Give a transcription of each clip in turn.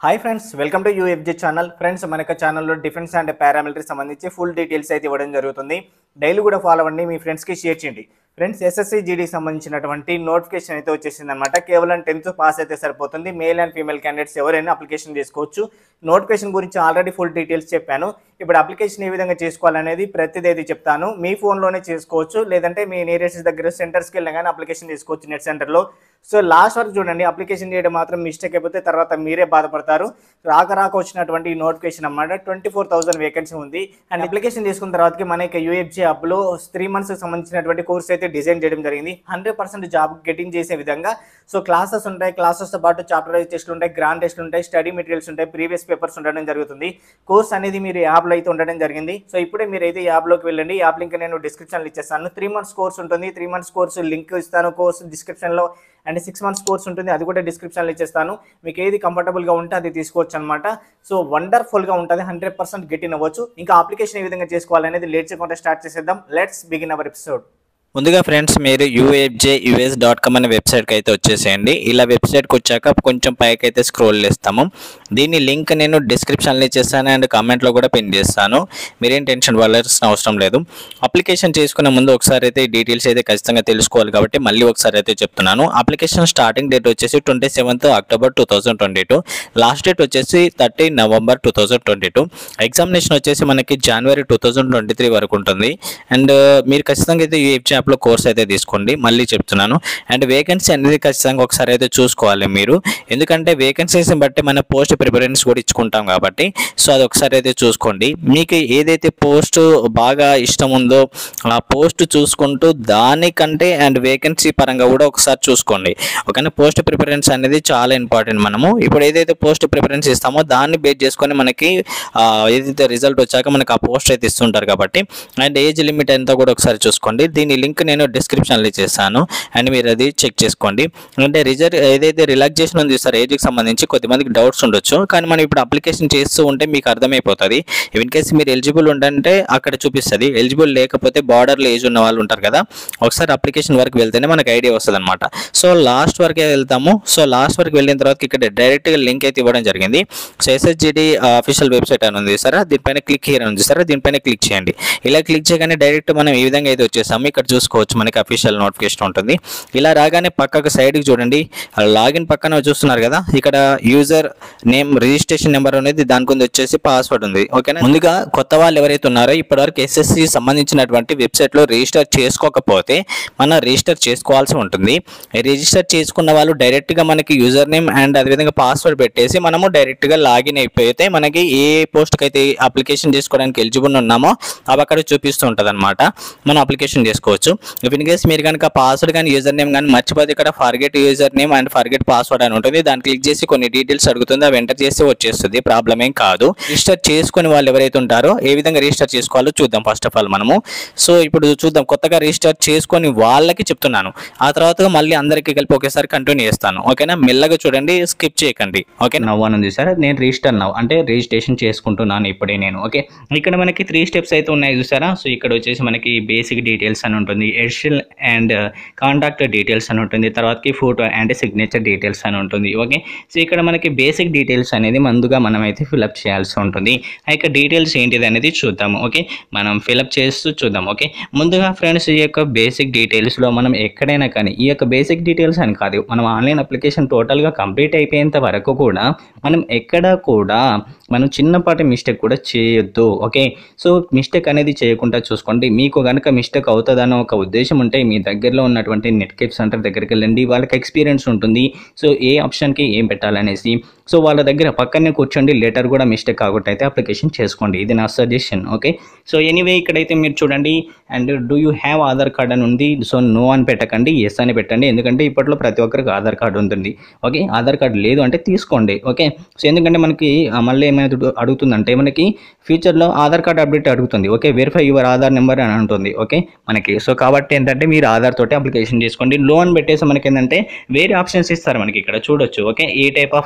hi friends welcome to U F J channel friends మన యొక్క ఛానల్లో డిఫెన్స్ అండ్ పారామిలిటరీ సంబంధించి ఫుల్ డీటెయిల్స్ అయితే ఇవ్వడం జరుగుతుంది డైలీ కూడా ఫాలో అవ్వండి మీ ఫ్రెండ్స్కి షేర్ చేయండి ఫ్రెండ్స్ ఎస్ఎస్సి జీడీకి సంబంధించినటువంటి నోటిఫికేషన్ అయితే వచ్చేసింది అనమాట కేవలం టెన్త్ పాస్ అయితే సరిపోతుంది మేల్ అండ్ ఫీమేల్ క్యాండిడేట్స్ ఎవరైనా అప్లికేషన్ చేసుకోవచ్చు నోటిఫికేషన్ గురించి ఆల్రెడీ ఫుల్ డీటెయిల్స్ చెప్పాను ఇప్పుడు అప్లికేషన్ ఏ విధంగా చేసుకోవాలనేది ప్రతిదీ అయితే చెప్తాను మీ ఫోన్లోనే చేసుకోవచ్చు లేదంటే మీ నియరెస్ట్ దగ్గర సెంటర్స్కి వెళ్ళినా కానీ అప్లికేషన్ చేసుకోవచ్చు నెట్ సెంటర్లో సో లాస్ట్ వరకు చూడండి అప్లికేషన్ చేయడం మాత్రం మిస్టేక్ అయిపోతే తర్వాత మీరే బాధపడతారు రాక రాక వచ్చినటువంటి ఈ నోటిఫికేషన్ అన్నమాట ట్వంటీ ఫోర్ థౌసండ్ వేకెన్సీ ఉంది అండ్ అప్లికేషన్ చేసుకున్న తర్వాతకి మనకి యూఎఫ్జీ యాప్లో త్రీ మంత్స్ సంబంధించినటువంటి కోర్స్ అయితే డిజైన్ చేయడం జరిగింది హండ్రెడ్ పర్సెంట్ జాబ్ గెటింగ్ చేసే విధంగా సో క్లాసెస్ ఉంటాయి క్లాసెస్తో పాటు చాప్టర్ వైజ్ టెస్ట్లు ఉంటాయి గ్రాండ్ టెస్ట్లు ఉంటాయి స్టడీ మెటీరియల్స్ ఉంటాయి ప్రీవియస్ పేపర్స్ ఉండడం జరుగుతుంది కోర్స్ అనేది మీరు యాప్లో అయితే ఉండడం జరిగింది సో ఇప్పుడే మీరు అయితే యాప్లోకి వెళ్ళండి యాప్ లింక్ నేను డిస్క్రిప్షన్లో ఇచ్చేస్తాను త్రీ మంత్స్ కోర్స్ ఉంటుంది త్రీ మంత్స్ కోర్స్ లింక్ ఇస్తాను కోర్స్ డిస్క్రిప్షన్లో అండ్ సిక్స్ మంత్స్ కోర్స్ ఉంటుంది అది కూడా డిస్క్రిప్షన్లో ఇచ్చేస్తాను మీకు ఏది కంఫర్టబుల్గా ఉంటే అది తీసుకోవచ్చు అనమాట సో వండర్ఫుల్గా ఉంటుంది హండ్రెడ్ పర్సెంట్ గెట్ ఇన్ అవ్వచ్చు ఇంకా అప్లికేషన్ ఏ విధంగా చేసుకోవాలనేది లేట్ చేయకుండా స్టార్ట్ చేసేద్దాం లెట్స్ బిగిన్ అవర్ ఎపిసోడ్ ముందుగా ఫ్రెండ్స్ మీరు యూఏఫ్జే యూఎస్ డాట్ కామ్ అనే వెబ్సైట్కి అయితే వచ్చేసేయండి ఇలా వెబ్సైట్కి వచ్చాక కొంచెం పైకి అయితే స్క్రోల్ చేస్తాము దీని లింక్ నేను డిస్క్రిప్షన్లో ఇచ్చేస్తాను అండ్ కామెంట్లో కూడా పిన్ చేస్తాను మీరేం టెన్షన్ పడాల్సిన అవసరం లేదు అప్లికేషన్ చేసుకునే ముందు ఒకసారి అయితే ఈ డీటెయిల్స్ అయితే ఖచ్చితంగా తెలుసుకోవాలి కాబట్టి మళ్ళీ ఒకసారి అయితే చెప్తున్నాను అప్లికేషన్ స్టార్టింగ్ డేట్ వచ్చేసి twenty seventh October two thousand twenty two last date వచ్చేసి thirty November two thousand twenty two examination వచ్చేసి మనకి జనవరి టూ థౌజండ్ ట్వంటీ త్రీ వరకు ఉంటుంది అండ్ మీరు ఖచ్చితంగా అయితే యూఎఫ్జే యాప్లో కోర్స్ అయితే తీసుకోండి మళ్ళీ చెప్తున్నాను అండ్ వేకెన్సీ అనేది ఖచ్చితంగా ఒకసారి అయితే చూసుకోవాలి మీరు ఎందుకంటే వేకెన్సీస్ని బట్టి మన పోస్ట్ ప్రిఫరెన్స్ కూడా ఇచ్చుకుంటాం కాబట్టి సో అది ఒకసారి అయితే చూసుకోండి మీకు ఏదైతే పోస్ట్ బాగా ఇష్టం ఉందో ఆ పోస్ట్ చూసుకుంటూ దానికంటే అండ్ వేకెన్సీ పరంగా కూడా ఒకసారి చూసుకోండి ఓకేనా పోస్ట్ ప్రిఫరెన్స్ అనేది చాలా ఇంపార్టెంట్ మనము ఇప్పుడు ఏదైతే పోస్ట్ ప్రిఫరెన్స్ ఇస్తామో దాన్ని బేస్ చేసుకొని మనకి ఆ, ఏదైతే రిజల్ట్ వచ్చాక మనకి ఆ పోస్ట్ అయితే ఇస్తుంటారు కాబట్టి అండ్ ఏజ్ లిమిట్ ఎంత కూడా ఒకసారి చూసుకోండి దీని లింక్ నేను డిస్క్రిప్షన్లో ఇచ్చేస్తాను అండ్ మీరు అది చెక్ చేసుకోండి అంటే రిజర్వ్ ఏదైతే రిలాక్సేషన్ ఉంది సార్ ఏజ్కి సంబంధించి కొద్దిమందికి డౌట్స్ ఉండొచ్చు కానీ మనం ఇప్పుడు అప్లికేషన్ చేస్తూ ఉంటే మీకు అర్థమైపోతుంది ఇన్ కేస్ మీరు ఎలిజిబుల్ ఉండంటే అక్కడ చూపిస్తుంది ఎలిజిబుల్ లేకపోతే బార్డర్లో ఏజ్ ఉన్న వాళ్ళు ఉంటారు కదా ఒకసారి అప్లికేషన్ వరకు వెళ్తేనే మనకు ఐడియా వస్తుంది అనమాట సో లాస్ట్ వరకే వెళ్తాము సో లాస్ట్ వరకు వెళ్ళిన తర్వాత ఇక్కడ డైరెక్ట్గా లింక్ అయితే ఇవ్వడం జరిగింది సో ఎస్ఎస్జిడి అఫీషియల్ వెబ్సైట్ అని ఉంది సరే దీనిపైన క్లిక్ హియర్ ఉంది సరే దీనిపైన క్లిక్ చేయండి ఇలా క్లిక్ చేయగానే డైరెక్ట్ మనం ఈ విధంగా అయితే వచ్చేసాము ఇక్కడ చూసుకోవచ్చు మనకి అఫీషియల్ నోటిఫికేషన్ ఉంటుంది ఇలా రాగానే పక్కకు సైడ్కి చూడండి లాగిన్ పక్కన చూస్తున్నారు కదా ఇక్కడ యూజర్ నేమ్ రిజిస్ట్రేషన్ నెంబర్ అనేది దాని కింద వచ్చేసి పాస్వర్డ్ ఉంది ఓకేనా ముందుగా కొత్త వాళ్ళు ఎవరైతే ఉన్నారో ఇప్పటివరకు ఎస్ఎస్సి సంబంధించినటువంటి వెబ్సైట్లో రిజిస్టర్ చేసుకోకపోతే మనం రిజిస్టర్ చేసుకోవాల్సి ఉంటుంది రిజిస్టర్ చేసుకున్న వాళ్ళు డైరెక్ట్గా మనకి యూజర్ నేమ్ అండ్ అదేవిధంగా పాస్వర్డ్ పెట్టేసి మనము డైరెక్ట్గా లాగిన్ అయిపోతే మనకి ఏ పోస్ట్కి అయితే అప్లికేషన్ చేసుకోవడానికి ఎలిజిబుల్ ఉన్నామో అవి అక్కడ చూపిస్తూ ఉంటుంది అనమాట మనం అప్లికేషన్ చేసుకోవచ్చు ఇఫ్ ఇన్ కేస్ మీరు కనుక పాస్వర్డ్ కానీ యూజర్ నేమ్ కానీ మర్చిపోతే ఇక్కడ forget user name and forget password అని ఉంటుంది దాన్ని క్లిక్ చేసి కొన్ని డీటెయిల్స్ అడుగుతుంది అవి ఎంటర్ చేస్తే వచ్చేస్తుంది ప్రాబ్లం ఏం కాదు రిజిస్టర్ చేసుకుని వాళ్ళు ఎవరైతే ఉంటారో ఏ విధంగా రిజిస్టర్ చేసుకోవాలో చూద్దాం ఫస్ట్ ఆఫ్ ఆల్ మనము సో ఇప్పుడు చూద్దాం కొత్తగా రిజిస్టర్ చేసుకొని వాళ్ళకి చెప్తున్నాను ఆ తర్వాత మళ్ళీ అందరికీ కలిపి ఒకేసారి కంటిన్యూ చేస్తాను ఓకేనా మెల్లగా చూడండి స్కిప్ చేయకండి ఓకే నవ్వు అని ఉంది సార్ నేను రిజిస్టర్ నవ్వు అంటే రిజిస్ట్రేషన్ చేసుకుంటున్నాను ఇప్పుడే నేను ఓకే ఇక్కడ మనకి త్రీ స్టెప్స్ అయితే ఉన్నాయి చూసారా సో ఇక్కడ వచ్చేసి మనకి బేసిక్ డీటెయిల్స్ అని ఉంటుంది ఎడిషనల్ అండ్ కాంటాక్ట్ డీటెయిల్స్ అని ఉంటుంది తర్వాతకి ఫోటో అండ్ సిగ్నేచర్ డీటెయిల్స్ అని ఉంటుంది ఓకే సో ఇక్కడ మనకి బేసిక్ డీటెయిల్స్ అనేది ముందుగా మనం అయితే ఫిలప్ చేయాల్సి ఉంటుంది ఆ యొక్క డీటెయిల్స్ ఏంటిది అనేది చూద్దాము ఓకే మనం ఫిలప్ చేస్తూ చూద్దాం ఓకే ముందుగా ఫ్రెండ్స్ ఈ యొక్క బేసిక్ డీటెయిల్స్లో మనం ఎక్కడైనా కానీ ఈ యొక్క బేసిక్ డీటెయిల్స్ అని కాదు మనం ఆన్లైన్ అప్లికేషన్ టోటల్గా కంప్లీట్ అయిపోయేంత వరకు కూడా మనం ఎక్కడ కూడా మనం చిన్నపాటి మిస్టేక్ కూడా చేయొద్దు ఓకే సో మిస్టేక్ అనేది చేయకుండా చూసుకోండి మీకు కనుక మిస్టేక్ అవుతుందన్న ఒక ఉద్దేశం ఉంటే మీ దగ్గరలో ఉన్నటువంటి నెట్ కేప్ సెంటర్ దగ్గరికి వెళ్ళండి వాళ్ళకి ఎక్స్పీరియన్స్ ఉంటుంది సో ఏ ఆప్షన్కి ఏం పెట్టాలనేసి సో వాళ్ళ దగ్గర పక్కనే కూర్చోండి లెటర్ కూడా మిస్టేక్ కాకుండా అయితే అప్లికేషన్ చేసుకోండి ఇది నా సజెషన్ ఓకే సో ఎనీవే ఇక్కడైతే మీరు చూడండి and do you have Aadhaar card అని ఉంది సో నో అని పెట్టకండి ఎస్ అని పెట్టండి ఎందుకంటే ఇప్పట్లో ప్రతి ఒక్కరికి ఆధార్ కార్డు ఉంటుంది ఓకే ఆధార్ కార్డు లేదు అంటే తీసుకోండి ఓకే సో ఎందుకంటే మనకి ఆ, మళ్ళీ ఏమైనా అడుగుతుందంటే మనకి ఫ్యూచర్లో ఆధార్ కార్డ్ అప్డేట్ అడుగుతుంది okay verify your Aadhaar number అని ఉంటుంది ఓకే మనకి సో కాబట్టి ఏంటంటే మీరు ఆధార్ తోటి అప్లికేషన్ చేసుకోండి లోన్ పెట్టేసి మనకి ఏంటంటే వేరే ఆప్షన్స్ ఇస్తారు మనకి ఇక్కడ చూడొచ్చు ఓకే ఏ టైప్ ఆఫ్ ఐడి ఉంది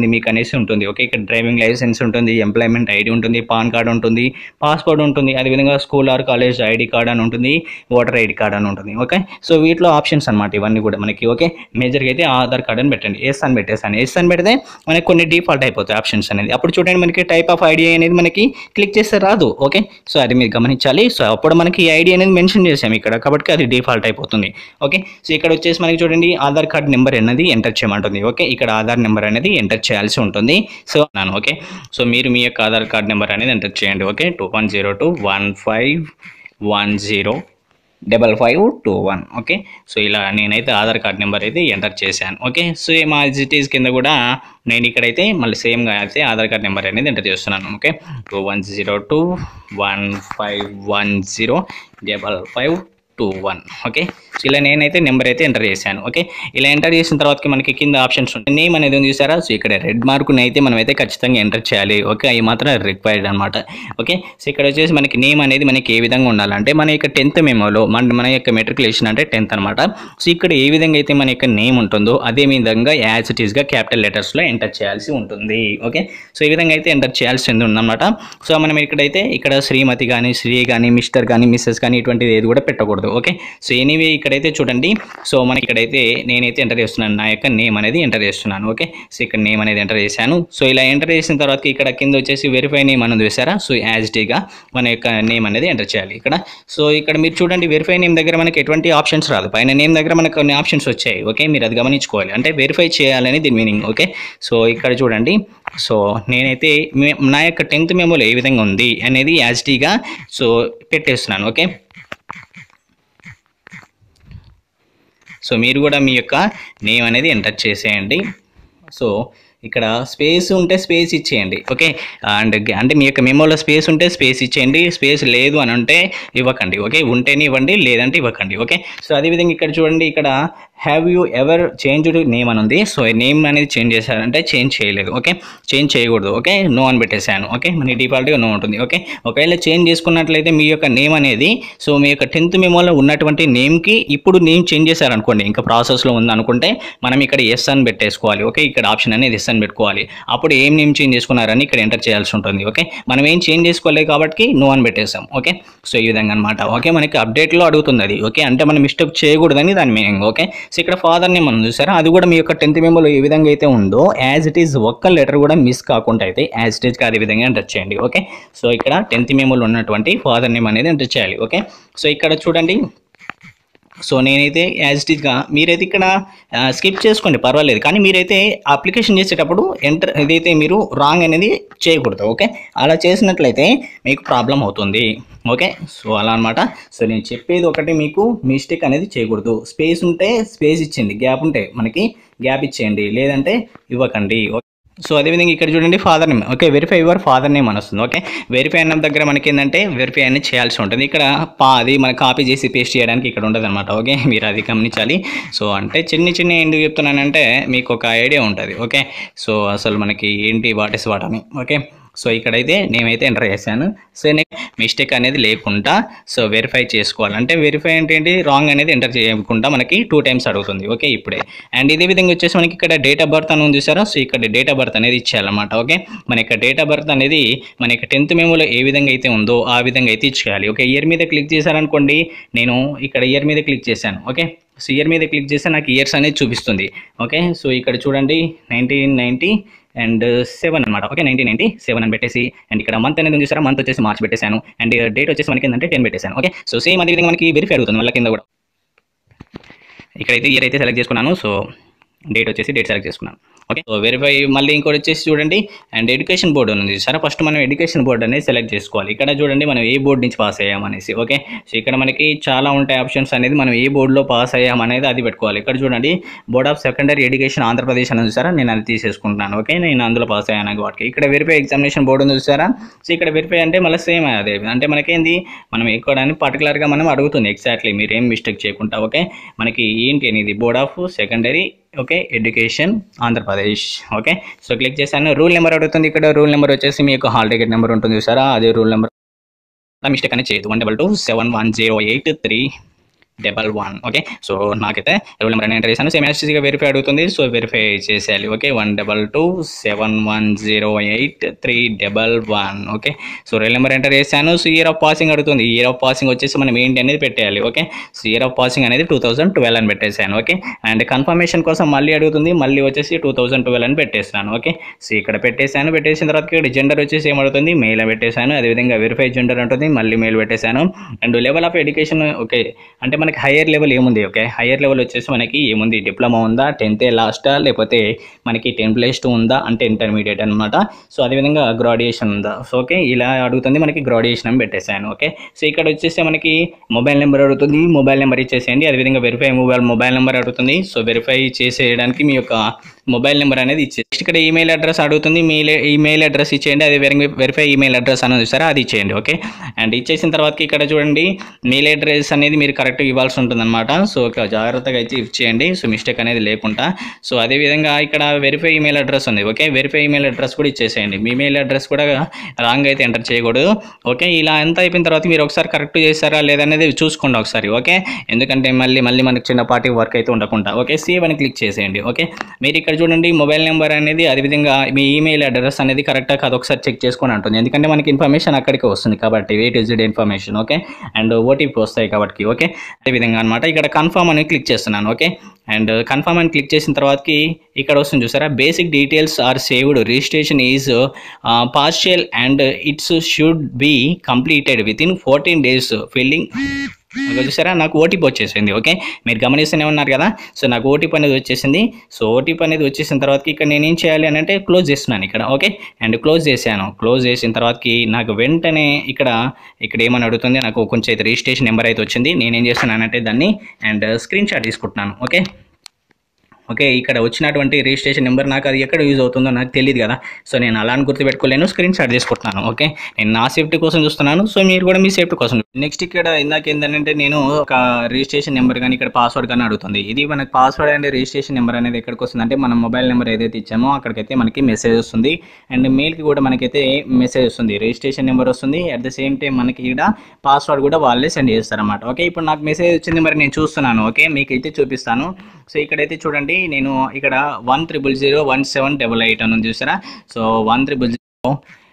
మీకు అనేసి ఉంటుంది ఓకే ఇక్కడ డ్రైవింగ్ లైసెన్స్ ఉంటుంది ఎంప్లాయ్మెంట్ ఐడి ఉంటుంది పాన్ కార్డ్ ఉంటుంది పాస్పోర్ట్ ఉంటుంది అదేవిధంగా school or college ID card అని ఉంటుంది ఓటర్ ఐడి కార్డ్ అని ఉంటుంది ఓకే సో వీటిలో ఆప్షన్స్ అనమాట ఇవన్నీ కూడా మనకి ఓకే మేజర్గా అయితే ఆధార్ కార్డ్ అని పెట్టండి ఎస్ అని పెట్టేసాను ఎస్ అని పెడితే మనకి కొన్ని డిఫాల్ట్ అయిపోతాయి ఆప్షన్స్ అనేది అప్పుడు చూడండి మనకి టైప్ ఆఫ్ ఐడి అనేది మనకి క్లిక్ చేస్తే రాదు ఓకే సో అది మీరు గమనించాలి సో అప్పుడు మనకి ఈ ఐడి అనేది మెన్షన్ చేసాం ఇక్కడ కాబట్టి అది డిఫాల్ట్ అయిపోతుంది ఓకే సో ఇక్కడ వచ్చేసి మనకి చూడండి ఆధార్ కార్డ్ నెంబర్ అనేది ఎంటర్ చేయమంటుంది ఓకే ఇక్కడ ఆధార్ నెంబర్ అనేది ఎంటర్ చేయాల్సి ఉంటుంది సో నాను ఓకే సో మీరు మీ యొక్క ఆధార్ కార్డ్ నెంబర్ అనేది ఎంటర్ చేయండి okay two one zero two one five one zero double five two one okay so ఇలా నేనైతే ఆధార్ కార్డ్ నెంబర్ అయితే ఎంటర్ చేశాను ఓకే సో మా జిటీస్ కింద కూడా నేను ఇక్కడైతే మళ్ళీ సేమ్గా అయితే ఆధార్ కార్డ్ నెంబర్ అనేది ఎంటర్ చేస్తున్నాను okay two one zero two one five one zero double five two one okay so ఇలా నేనైతే నెంబర్ అయితే ఎంటర్ చేశాను ఓకే ఇలా ఎంటర్ చేసిన తర్వాతకి మనకి కింద ఆప్షన్స్ ఉంటాయి నేమ్ అనేది ఉంది చూసారా సో ఇక్కడ రెడ్ మార్కుని అయితే మనం అయితే ఖచ్చితంగా ఎంటర్ చేయాలి ఓకే అవి మాత్రం రిక్వైర్డ్ అనమాట ఓకే సో ఇక్కడ వచ్చేసి మనకి నేమ్ అనేది మనకి ఏ విధంగా ఉండాలంటే మన యొక్క టెన్త్ మెమోలో మన మన యొక్క మెట్రికులేషన్ అంటే టెన్త్ అనమాట సో ఇక్కడ ఏ విధంగా అయితే మన యొక్క నేమ్ ఉంటుందో అదే విధంగా యాజ్ ఇట్ ఈస్గా క్యాపిటల్ లెటర్స్లో ఎంటర్ చేయాల్సి ఉంటుంది ఓకే సో ఈ విధంగా అయితే ఎంటర్ చేయాల్సి ఉందన్నమాట సో మనం ఇక్కడైతే ఇక్కడ శ్రీమతి కానీ శ్రీ కానీ మిస్టర్ కానీ మిస్సెస్ కానీ ఇటువంటిది ఏది కూడా పెట్టకూడదు ఓకే సో ఎనీవే ఇక్కడైతే చూడండి సో మనకి ఇక్కడైతే నేనైతే ఎంటర్ చేస్తున్నాను నా యొక్క నేమ్ అనేది ఎంటర్ చేస్తున్నాను ఓకే సో ఇక్కడ నేమ్ అనేది ఎంటర్ చేశాను సో ఇలా ఎంటర్ చేసిన తర్వాత ఇక్కడ కింద వచ్చేసి వెరిఫై నేమ్ అనేది వేసారా సో యాజ్ టీగా మన యొక్క నేమ్ అనేది ఎంటర్ చేయాలి ఇక్కడ సో ఇక్కడ మీరు చూడండి వెరిఫై నేమ్ దగ్గర మనకి ఎటువంటి ఆప్షన్స్ రాదు పైన నేమ్ దగ్గర మనకు కొన్ని ఆప్షన్స్ వచ్చాయి ఓకే మీరు అది గమనించుకోవాలి అంటే వెరిఫై చేయాలని దీని మీనింగ్ ఓకే సో ఇక్కడ చూడండి సో నేనైతే మే- నా యొక్క టెన్త్ మెమోలో ఏ విధంగా ఉంది అనేది యాజ్ టీగా సో పెట్టేస్తున్నాను ఓకే సో మీరు కూడా మీ యొక్క నేమ్ అనేది ఎంటర్ చేసేయండి సో ఇక్కడ స్పేస్ ఉంటే స్పేస్ ఇచ్చేయండి ఓకే అండ్ అంటే మీ యొక్క మెమోలో స్పేస్ ఉంటే స్పేస్ ఇచ్చేయండి స్పేస్ లేదు అని అంటే ఇవ్వకండి ఓకే ఉంటేనే ఇవ్వండి లేదంటే ఇవ్వకండి ఓకే సో అదేవిధంగా ఇక్కడ చూడండి ఇక్కడ have you ever changed name అని ఉంది సో నేమ్ అనేది చేంజ్ చేశారంటే చేంజ్ చేయలేదు ఓకే చేంజ్ చేయకూడదు ఓకే నో అని పెట్టేశాను ఓకే మన డిఫాల్ట్గా నో ఉంటుంది ఓకే ఒకవేళ చేంజ్ చేసుకున్నట్లయితే మీ యొక్క నేమ్ అనేది సో మీ యొక్క టెన్త్ మెమోలో ఉన్నటువంటి నేమ్కి ఇప్పుడు నేమ్ చేంజ్ చేశారనుకోండి ఇంకా ప్రాసెస్లో ఉందనుకుంటే మనం ఇక్కడ ఎస్ అని పెట్టేసుకోవాలి ఓకే ఇక్కడ ఆప్షన్ అనేది ఎస్ అని పెట్టుకోవాలి అప్పుడు ఏం నేమ్ చేంజ్ చేసుకున్నారని ఇక్కడ ఎంటర్ చేయాల్సి ఉంటుంది ఓకే మనం ఏం చేంజ్ చేసుకోలేదు కాబట్టి నో అని పెట్టేసాం ఓకే సో ఈ విధంగా అనమాట ఓకే మనకి అప్డేట్లో అడుగుతుంది అది ఓకే అంటే మనం మిస్టేక్ చేయకూడదని దాని మీనింగ్ ఓకే సో ఇక్కడ ఫాదర్ నేమ్ మనం చూసారా అది కూడా మీ యొక్క టెన్త్ మెమోలో ఏ విధంగా అయితే ఉందో యాజ్ ఇట్ ఈస్ ఒక్క లెటర్ కూడా మిస్ కాకుండా అయితే యాజ్ ఇట్ ఈస్గా అదే విధంగా ఎంటర్ చేయండి ఓకే సో ఇక్కడ టెన్త్ మెమోలో ఉన్నటువంటి ఫాదర్ నేమ్ అనేది ఎంటర్ చేయాలి ఓకే సో ఇక్కడ చూడండి సో నేనైతే యాజ్ ఇట్ ఈస్గా మీరైతే ఇక్కడ స్కిప్ చేసుకోండి పర్వాలేదు కానీ మీరైతే అప్లికేషన్ చేసేటప్పుడు ఎంటర్ ఏదైతే మీరు రాంగ్ అనేది చేయకూడదు ఓకే అలా చేసినట్లయితే మీకు ప్రాబ్లం అవుతుంది ఓకే సో అలా అనమాట సో నేను చెప్పేది ఒకటి మీకు మిస్టేక్ అనేది చేయకూడదు స్పేస్ ఉంటే స్పేస్ ఇచ్చేయండి గ్యాప్ ఉంటే మనకి గ్యాప్ ఇచ్చేయండి లేదంటే ఇవ్వకండి ఓకే సో అదేవిధంగా ఇక్కడ చూడండి father name okay verify your father name అని వస్తుంది ఓకే వెరిఫై అన్న దగ్గర మనకి ఏంటంటే వెరిఫై అనేది చేయాల్సి ఉంటుంది ఇక్కడ పా అది మన కాపీ చేసి పేస్ట్ చేయడానికి ఇక్కడ ఉండదు అనమాట ఓకే మీరు అది గమనించాలి సో అంటే చిన్న చిన్న ఎందుకు చెప్తున్నానంటే మీకు ఒక ఐడియా ఉంటుంది ఓకే సో అసలు మనకి ఏంటి వాట్ ఇస్ వాట్ అని ఓకే సో ఇక్కడైతే నేనైతే ఎంటర్ చేశాను సో మిస్టేక్ అనేది లేకుండా సో వెరిఫై చేసుకోవాలి అంటే వెరిఫై అంటే ఏంటి రాంగ్ అనేది ఎంటర్ చేయకుండా మనకి టూ టైమ్స్ అడుగుతుంది ఓకే ఇప్పుడే అండ్ ఇదే విధంగా వచ్చేసి మనకి ఇక్కడ డేట్ ఆఫ్ బర్త్ అని ఉంది చూసారా సో ఇక్కడ డేట్ ఆఫ్ బర్త్ అనేది ఇచ్చేయాలన్నమాట ఓకే మన యొక్క డేట్ ఆఫ్ బర్త్ అనేది మన యొక్క టెన్త్ మెమోలో ఏ విధంగా అయితే ఉందో ఆ విధంగా అయితే ఇచ్చేయాలి ఓకే ఇయర్ మీద క్లిక్ చేశారనుకోండి నేను ఇక్కడ ఇయర్ మీద క్లిక్ చేశాను ఓకే సో ఇయర్ మీద క్లిక్ చేస్తే నాకు ఇయర్స్ అనేది చూపిస్తుంది ఓకే సో ఇక్కడ చూడండి నైన్టీన్ నైంటీ అండ్ సెవెన్ అనమాట ఓకే నైన్టీన్ నైన్టీ సెవెన్ అని పెట్టేసి అండ్ ఇక్కడ మంత్ అనేది ఉంది చూసారా మంత్ వచ్చేసి మార్చ్ పెట్టేశాను అండ్ డేట్ వచ్చేసి మనకి ఏంటంటే టెన్ పెట్టేశాను ఓకే సో సేమ్ అదే విధంగా మనకి వెరిఫై అడుగుతుంది మళ్ళీ కింద కూడా ఇక్కడైతే ఇయర్ అయితే సెలెక్ట్ చేసుకున్నాను సో డేట్ వచ్చేసి డేట్ సెలెక్ట్ చేసుకున్నాను ఓకే సో వెరిఫై మళ్ళీ ఇంకోటి వచ్చేసి చూడండి అండ్ ఎడ్యుకేషన్ బోర్డు ఉంది సరే ఫస్ట్ మనం ఎడ్యుకేషన్ బోర్డు అనేది సెలెక్ట్ చేసుకోవాలి ఇక్కడ చూడండి మనం ఏ బోర్డు నుంచి పాస్ అయ్యామనేసి ఓకే సో ఇక్కడ మనకి చాలా ఉంటాయి ఆప్షన్స్ అనేది మనం ఏ బోర్డులో పాస్ అయ్యామనేది అది పెట్టుకోవాలి ఇక్కడ చూడండి board of secondary education Andhra Pradesh అని చూసారా నేను అది తీసేసుకుంటున్నాను ఓకే నేను అందులో పాస్ అయ్యాను వాటికి ఇక్కడ వెరిఫై ఎగ్జామినేషన్ బోర్డు ఉంది చూసారా సో ఇక్కడ వెరిఫై అంటే మళ్ళీ సేమ్ అదే అంటే మనకేంది మనం ఎక్కువడానికి పర్టికులర్గా మనం అడుగుతుంది ఎగ్జాక్ట్లీ మీరు ఏం మిస్టేక్ చేయకుండా ఓకే మనకి ఏంటి అనేది board of secondary okay education Andhra Pradesh okay so click చేశాను రూల్ నెంబర్ అడుగుతుంది ఇక్కడ రూల్ నెంబర్ వచ్చేసి మీ యొక్క హాల్ టికెట్ నెంబర్ ఉంటుంది చూసారా అదే రూల్ నెంబర్ మిస్టేక్ అనేది చేయదు one double two seven one zero eight three double one okay so నాకైతే రోల్ నెంబర్ అని ఎంటర్ చేశాను సేమ్ యాస్టీస్గా వెరిఫై అడుగుతుంది సో వెరిఫై చేసేయాలి okay one double two seven one zero eight three double one okay so roll number enter చేశాను so year of passing అడుగుతుంది year of passing వచ్చేసి మనం ఏంటి అనేది పెట్టేయాలి okay so year of passing అనేది టూ థౌసండ్ ట్వెల్వ్ అని పెట్టేశాను ఓకే అండ్ కన్ఫర్మేషన్ కోసం మళ్ళీ అడుగుతుంది మళ్ళీ వచ్చేసి టూ థౌసండ్ ట్వెల్వ్ అని పెట్టేస్తాను ఓకే సో ఇక్కడ పెట్టేశాను పెట్టేసిన తర్వాత ఇక్కడ జెండర్ వచ్చేసి ఏమడుతుంది మెయిల్ పెట్టేశాను అదేవిధంగా వెరిఫై జెండర్ ఉంటుంది మళ్ళీ మెయిల్ పెట్టేశాను and level of education okay అంటే మనకి హయ్యర్ లెవెల్ ఏముంది ఓకే హయ్యర్ లెవెల్ వచ్చేసి మనకి ఏముంది డిప్లొమా ఉందా టెన్త్ లాస్టా లేకపోతే మనకి టెన్ ప్లస్ టూ ఉందా అంటే ఇంటర్మీడియట్ అనమాట సో అదేవిధంగా గ్రాడ్యుయేషన్ ఉందా సో ఓకే ఇలా అడుగుతుంది మనకి గ్రాడ్యుయేషన్ అని పెట్టేశాను ఓకే సో ఇక్కడ వచ్చేసి మనకి మొబైల్ నెంబర్ అడుగుతుంది మొబైల్ నెంబర్ ఇచ్చేసేయండి అదేవిధంగా వెరిఫై మొబైల్ మొబైల్ నెంబర్ అడుగుతుంది సో వెరిఫై చేసేయడానికి మీ యొక్క మొబైల్ నెంబర్ అనేది ఇచ్చే నెక్స్ట్ ఇక్కడ ఈమెయిల్ అడ్రస్ అడుగుతుంది మీ ఈమెయిల్ అడ్రస్ ఇచ్చేయండి అది వెరిఫై ఈమెయిల్ అడ్రస్ అనేది చూసారా అది ఇచ్చేయండి ఓకే అండ్ ఇచ్చేసిన తర్వాత ఇక్కడ చూడండి మెయిల్ అడ్రస్ అనేది మీరు కరెక్ట్గా ఇవ్వాల్సి ఉంటుంది అనమాట సో ఒక జాగ్రత్తగా ఇచ్చి ఇచ్చేయండి సో మిస్టేక్ అనేది లేకుండా సో అదేవిధంగా ఇక్కడ వెరిఫై ఈమెయిల్ అడ్రస్ ఉంది ఓకే వెరిఫై ఈమెయిల్ అడ్రస్ కూడా ఇచ్చేసేయండి మీ మెయిల్ అడ్రస్ కూడా రాంగ్ అయితే ఎంటర్ చేయకూడదు ఓకే ఇలా ఎంత అయిపోయిన తర్వాత మీరు ఒకసారి కరెక్ట్ చేస్తారా లేదనేది చూసుకోండి ఒకసారి ఓకే ఎందుకంటే మళ్ళీ మళ్ళీ మనకి చిన్నపాటి వర్క్ అయితే ఉండకుండా ఓకే సేవ్ అని క్లిక్ చేసేయండి ఓకే మీరు ఇక్కడ చూడండి మొబైల్ నెంబర్ అనేది అదేవిధంగా మీ ఈమెయిల్ అడ్రస్ అనేది కరెక్టా కాదు ఒకసారి చెక్ చేసుకొని అంటుంది ఎందుకంటే మనకి ఇన్ఫర్మేషన్ అక్కడికి వస్తుంది కాబట్టి wait is information okay and OTP వస్తాయి కాబట్టి ఓకే అదేవిధంగా అనమాట ఇక్కడ కన్ఫర్మ్ అని క్లిక్ చేస్తున్నాను ఓకే అండ్ కన్ఫర్మ్ అని క్లిక్ చేసిన తర్వాతకి ఇక్కడ వస్తుంది చూసారా basic details are saved registration is partial and it's should be completed within fourteen days filling okay చూసారా నాకు ఓటీపీ వచ్చేసింది ఓకే మీరు గమనిస్తూనే ఉన్నారు కదా సో నాకు ఓటీపీ అనేది వచ్చేసింది సో ఓటీపీ అనేది వచ్చేసిన తర్వాతకి ఇక్కడ నేను ఏం చేయాలి అని అంటే క్లోజ్ చేస్తున్నాను ఇక్కడ ఓకే అండ్ క్లోజ్ చేశాను క్లోజ్ చేసిన తర్వాతకి నాకు వెంటనే ఇక్కడ ఇక్కడ ఏమని అడుగుతుంది నాకు కొంచెం అయితే రిజిస్ట్రేషన్ నెంబర్ అయితే వచ్చింది నేను ఏం చేస్తున్నానంటే దాన్ని అండ్ స్క్రీన్ షాట్ తీసుకుంటున్నాను ఓకే ఓకే ఇక్కడ వచ్చినటువంటి రిజిస్ట్రేషన్ నెంబర్ నాకు అది ఎక్కడ యూజ్ అవుతుందో నాకు తెలియదు కదా సో నేను అలా అని గుర్తుపెట్టుకోలేను స్క్రీన్ షాట్ తీసుకుంటున్నాను ఓకే నేను నా సేఫ్టీ కోసం చూస్తున్నాను సో మీరు కూడా మీ సేఫ్టీ కోసం నెక్స్ట్ ఇక్కడ ఇందాక ఏంటంటే నేను ఒక రిజిస్ట్రేషన్ నెంబర్ కానీ ఇక్కడ పాస్వర్డ్ కానీ అడుగుతుంది ఇది మనకి పాస్వర్డ్ అండ్ రిజిస్ట్రేషన్ నెంబర్ అనేది ఎక్కడికి వస్తుంది అంటే మన మొబైల్ నెంబర్ ఏదైతే ఇచ్చామో అక్కడికైతే మనకి మెసేజ్ వస్తుంది అండ్ మెయిల్కి కూడా మనకైతే మెసేజ్ వస్తుంది రిజిస్ట్రేషన్ నెంబర్ వస్తుంది అట్ ద సేమ్ టైం మనకి ఇక్కడ పాస్వర్డ్ కూడా వాళ్ళే సెండ్ చేస్తారన్నమాట ఓకే ఇప్పుడు నాకు మెసేజ్ వచ్చింది మరి నేను చూస్తున్నాను ఓకే మీకు అయితే చూపిస్తాను సో ఇక్కడైతే చూడండి నేను ఇక్కడ one triple zero one seven double eight అని ఉంది చూసారా so one triple zero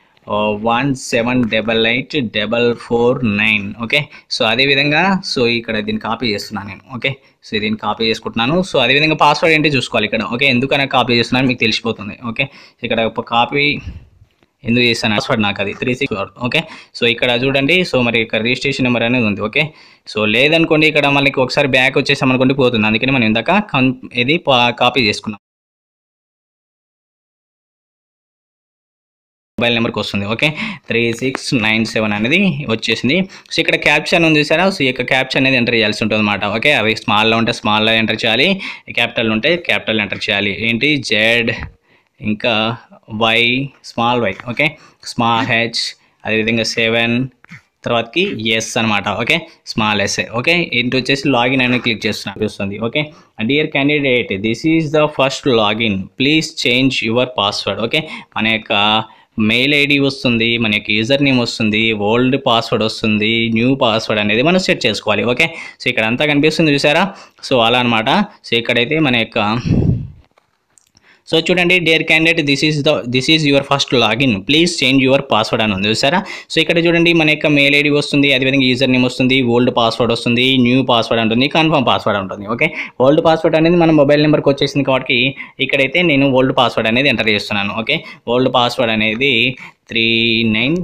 one seven double eight double four nine okay so అదేవిధంగా సో ఇక్కడ దీన్ని కాపీ చేస్తున్నాను నేను ఓకే సో దీన్ని కాపీ చేసుకుంటున్నాను సో అదేవిధంగా పాస్వర్డ్ ఏంటి చూసుకోవాలి ఇక్కడ ఓకే ఎందుకనే కాపీ చేస్తున్నాను మీకు తెలిసిపోతుంది ఓకే ఇక్కడ ఒక కాపీ ఎందుకు చేస్తాను పాస్వర్డ్ నాకు అది త్రీ సిక్స్ ఓకే సో ఇక్కడ చూడండి సో మరి ఇక్కడ రిజిస్ట్రేషన్ నెంబర్ అనేది ఉంది ఓకే సో లేదనుకోండి ఇక్కడ మనకి ఒకసారి బ్యాక్ వచ్చేసాం అనుకోండి పోతుంది అందుకని మనం ఇందాక కన్ ఇది కాపీ చేసుకున్నాం మొబైల్ నెంబర్కి వస్తుంది okay three six nine seven అనేది వచ్చేసింది సో ఇక్కడ క్యాప్షన్ ఉంది చూసారా సో ఈ యొక్క క్యాప్షన్ అనేది ఎంటర్ చేయాల్సి ఉంటుంది అనమాట ఓకే అవి స్మాల్లో ఉంటే స్మాల్లో ఎంటర్ చేయాలి క్యాపిటల్ ఉంటే క్యాపిటల్ ఎంటర్ చేయాలి ఏంటి జెడ్ ఇంకా Y small Y okay small H అదేవిధంగా సెవెన్ తర్వాతకి ఎస్ అనమాట ఓకే స్మాల్ ఎస్ ఓకే ఇంటి వచ్చేసి లాగిన్ అని క్లిక్ చేస్తున్నా చూస్తుంది okay dear candidate this is the first login please change your password okay మన యొక్క మెయిల్ ఐడి వస్తుంది మన యొక్క యూజర్ నేమ్ వస్తుంది ఓల్డ్ పాస్వర్డ్ వస్తుంది న్యూ పాస్వర్డ్ అనేది మనం సెట్ చేసుకోవాలి ఓకే సో ఇక్కడ అంతా కనిపిస్తుంది చూసారా సో అలా అనమాట సో ఇక్కడైతే మన యొక్క సో చూడండి dear candidate this is the this is your first login please change your password అని ఉంది చూసారా సో ఇక్కడ చూడండి మన యొక్క మెయిల్ ఐడి వస్తుంది అదేవిధంగా యూజర్ నేమ్ వస్తుంది ఓల్డ్ పాస్వర్డ్ వస్తుంది న్యూ పాస్వర్డ్ ఉంటుంది కన్ఫర్మ్ పాస్వర్డ్ ఉంటుంది ఓకే ఓల్డ్ పాస్వర్డ్ అనేది మన మొబైల్ నెంబర్కి వచ్చేసింది కాబట్టి ఇక్కడైతే నేను ఓల్డ్ పాస్వర్డ్ అనేది ఎంటర్ చేస్తున్నాను ఓకే ఓల్డ్ పాస్వర్డ్ అనేది త్రీ నైన్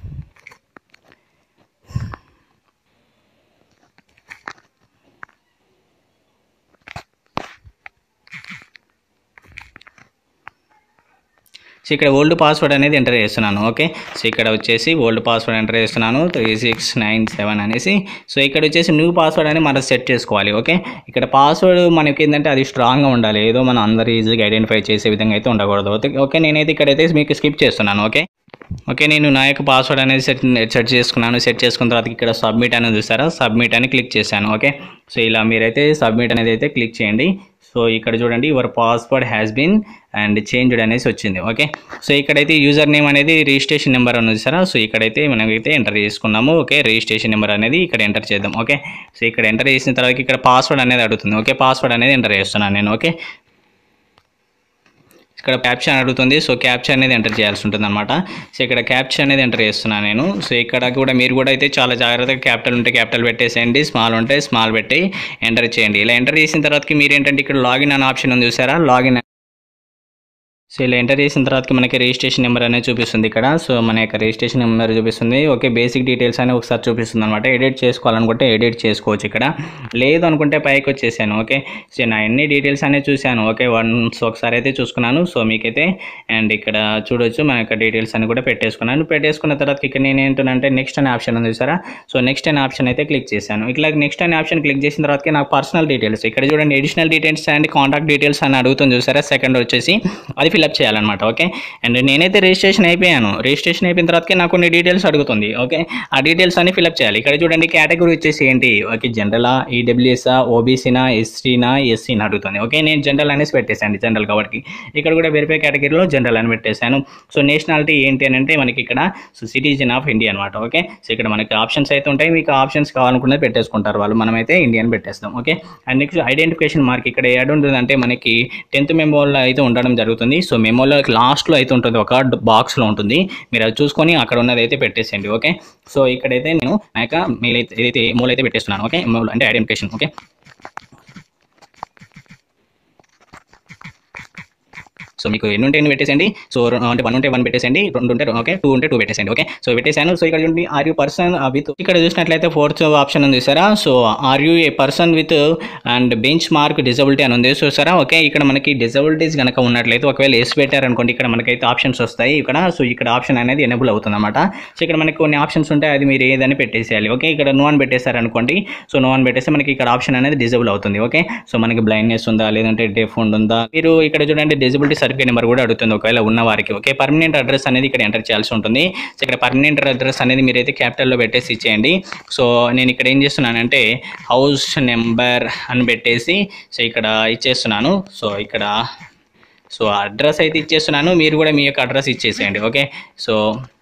సో ఇక్కడ ఓల్డ్ పాస్వర్డ్ అనేది ఎంటర్ చేస్తున్నాను ఓకే సో ఇక్కడ వచ్చేసి ఓల్డ్ పాస్వర్డ్ ఎంటర్ చేస్తున్నాను త్రీ సిక్స్ నైన్ సెవెన్ అనేసి సో ఇక్కడ వచ్చేసి న్యూ పాస్వర్డ్ అనేది మనం సెట్ చేసుకోవాలి ఓకే ఇక్కడ పాస్వర్డ్ మనకి ఏంటంటే అది స్ట్రాంగ్గా ఉండాలి ఏదో మనం అందరు ఈజీగా ఐడెంటిఫై చేసే విధంగా అయితే ఉండకూడదు ఓకే ఓకే నేనైతే ఇక్కడైతే మీకు స్కిప్ చేస్తున్నాను ఓకే ఓకే నేను నా యొక్క పాస్వర్డ్ అనేది సెట్ సెట్ చేసుకున్నాను సెట్ చేసుకున్న తర్వాత ఇక్కడ సబ్మిట్ అనేది చూసారా సబ్మిట్ అని క్లిక్ చేశాను ఓకే సో ఇలా మీరైతే సబ్మిట్ అనేది అయితే క్లిక్ చేయండి సో ఇక్కడ చూడండి your password has been and changed అనేసి వచ్చింది ఓకే సో ఇక్కడైతే యూజర్ నేమ్ అనేది రిజిస్ట్రేషన్ నెంబర్ అని చూసారా సో ఇక్కడైతే మనమైతే ఎంటర్ చేసుకున్నాము ఓకే రిజిస్ట్రేషన్ నెంబర్ అనేది ఇక్కడ ఎంటర్ చేద్దాం ఓకే సో ఇక్కడ ఎంటర్ చేసిన తర్వాత ఇక్కడ పాస్వర్డ్ అనేది అడుగుతుంది ఓకే పాస్వర్డ్ అనేది ఎంటర్ చేస్తున్నాను నేను ఓకే ఇక్కడ క్యాప్షన్ అడుగుతుంది సో క్యాప్షన్ అనేది ఎంటర్ చేయాల్సి ఉంటుంది అనమాట సో ఇక్కడ క్యాప్షన్ అనేది ఎంటర్ చేస్తున్నాను నేను సో ఇక్కడ కూడా మీరు కూడా అయితే చాలా జాగ్రత్తగా క్యాపిటల్ ఉంటే క్యాపిటల్ పెట్టేసేయండి స్మాల్ ఉంటే స్మాల్ పెట్టి ఎంటర్ చేయండి ఇలా ఎంటర్ చేసిన తర్వాతకి మీరు ఏంటంటే ఇక్కడ లాగిన్ అనే ఆప్షన్ ఉంది చూసారా లాగిన్ సో ఇలా ఎంటర్ చేసిన తర్వాతకి మనకి రిజిస్ట్రేషన్ నెంబర్ అనేది చూపిస్తుంది ఇక్కడ సో మన యొక్క రిజిస్ట్రేషన్ నెంబర్ చూపిస్తుంది ఓకే బేసిక్ డీటెయిల్స్ అని ఒకసారి చూపిస్తుంది అనమాట ఎడిట్ చేసుకోవాలనుకుంటే ఎడిట్ చేసుకోవచ్చు ఇక్కడ లేదు అనుకుంటే పైకి వచ్చేసాను ఓకే సో నా అన్ని డీటెయిల్స్ అనేది చూశాను ఓకే వన్స్ ఒకసారి అయితే చూసుకున్నాను సో మీకైతే అండ్ ఇక్కడ చూడొచ్చు మన యొక్క డీటెయిల్స్ అని కూడా పెట్టేసుకున్నాను పెట్టేసుకున్న తర్వాత ఇక్కడ నేను ఏంటంటే నెక్స్ట్ అనే ఆప్షన్ ఉంది చూసారా సో నెక్స్ట్ అనే ఆప్షన్ అయితే క్లిక్ చేశాను ఇట్లా నెక్స్ట్ అనే ఆప్షన్ క్లిక్ చేసిన తర్వాత నాకు పర్సనల్ డీటెయిల్స్ ఇక్కడ చూడండి additional details and contact details అని అడుగుతుంది చూసారా సెకండ్ వచ్చేసి అది ఫిల్అప్ చేయాలన్నమాట ఓకే అండ్ నేనైతే రిజిస్ట్రేషన్ అయిపోయాను రిజిస్ట్రేషన్ అయిపోయిన తర్వాతకి నాకు కొన్ని డీటెయిల్స్ అడుగుతుంది ఓకే ఆ డీటెయిల్స్ అన్ని ఫిల్అప్ చేయాలి ఇక్కడ చూడండి కేటగిరీ వచ్చేసి ఏంటి ఓకే జనరలా ఈడబ్ల్యూఎస్ఆ ఓబీసీనా ఎస్సీనా ఎస్సీనా అడుగుతుంది ఓకే నేను జనరల్ అనేసి పెట్టేశాను జనరల్ కాబట్టి ఇక్కడ కూడా వెరిఫై కేటగిరీలో జనరల్ అని పెట్టేశాను సో నేషనాలిటీ ఏంటి అని అంటే మనకి ఇక్కడ సో సిటిజన్ ఆఫ్ ఇండియా అనమాట ఓకే సో ఇక్కడ మనకి ఆప్షన్స్ అయితే ఉంటాయి మీకు ఆప్షన్స్ కావాలనుకున్నది పెట్టేసుకుంటారు వాళ్ళు మనమైతే ఇండియన్ పెట్టేస్తాం okay and next identification mark ఇక్కడ ఏడు ఉంటుందంటే మనకి టెన్త్ మెమోలో అయితే ఉండడం జరుగుతుంది సో మెమోలో లాస్ట్లో అయితే ఉంటుంది ఒక బాక్స్లో ఉంటుంది మీరు అది చూసుకొని అక్కడ ఉన్నది అయితే పెట్టేసేయండి ఓకే సో ఇక్కడైతే నేను నా యొక్క మెయిల్ అయితే ఏదైతే మూల అయితే పెట్టేస్తున్నాను ఓకే మూల అంటే ఐడెంటిఫికేషన్ ఓకే సో మీకు ఎన్ని ఉంటే ఎన్ని పెట్టేసండి సో రె- అంటే వన్ ఉంటే వన్ పెట్టేసండి రెండు ఉంటే ఓకే టూ ఉంటే టూ పెట్టేసండి ఓకే సో పెట్టేశాను సో ఇక్కడ చూడండి ఆర్ యూ పర్సన్ విత్ ఇక్కడ చూసినట్లయితే ఫోర్త్ ఆప్షన్ ఉంది సారా so are you a person with and benchmark disability అని ఉంది చూసారా ఓకే ఇక్కడ మనకి డిజబిలిటీస్ కనుక ఉన్నట్లయితే ఒకవేళ ఎస్ పెట్టారనుకోండి ఇక్కడ మనకైతే ఆప్షన్స్ వస్తాయి ఇక్కడ సో ఇక్కడ ఆప్షన్ అనేది ఎనేబుల్ అవుతుంది అనమాట సో ఇక్కడ మనకి కొన్ని ఆప్షన్స్ ఉంటాయి అది మీరు ఏదని పెట్టేసేయాలి ఓకే ఇక్కడ నో అని పెట్టేశారనుకోండి సో నో అని పెట్టేస్తే మనకి ఇక్కడ ఆప్షన్ అనేది డిజబుల్ అవుతుంది ఓకే సో మనకి బ్లైండ్నెస్ ఉందా లేదంటే డెఫ్ ఉందా మీరు ఇక్కడ చూడండి డిజబిలిటీ సర్టిఫికేట్ నెంబర్ కూడా అడుగుతుంది ఒకవేళ ఉన్న వారికి ఓకే పర్మనెంట్ అడ్రస్ అనేది ఇక్కడ ఎంటర్ చేయాల్సి ఉంటుంది సో ఇక్కడ పర్మనెంట్ అడ్రస్ అనేది మీరైతే క్యాపిటల్లో పెట్టేసి ఇచ్చేయండి సో నేను ఇక్కడ ఏం చేస్తున్నానంటే హౌస్ నెంబర్ అని పెట్టేసి సో ఇక్కడ ఇచ్చేస్తున్నాను సో ఇక్కడ సో అడ్రస్ అయితే ఇచ్చేస్తున్నాను మీరు కూడా మీ యొక్క అడ్రస్ ఇచ్చేసేయండి ఓకే సో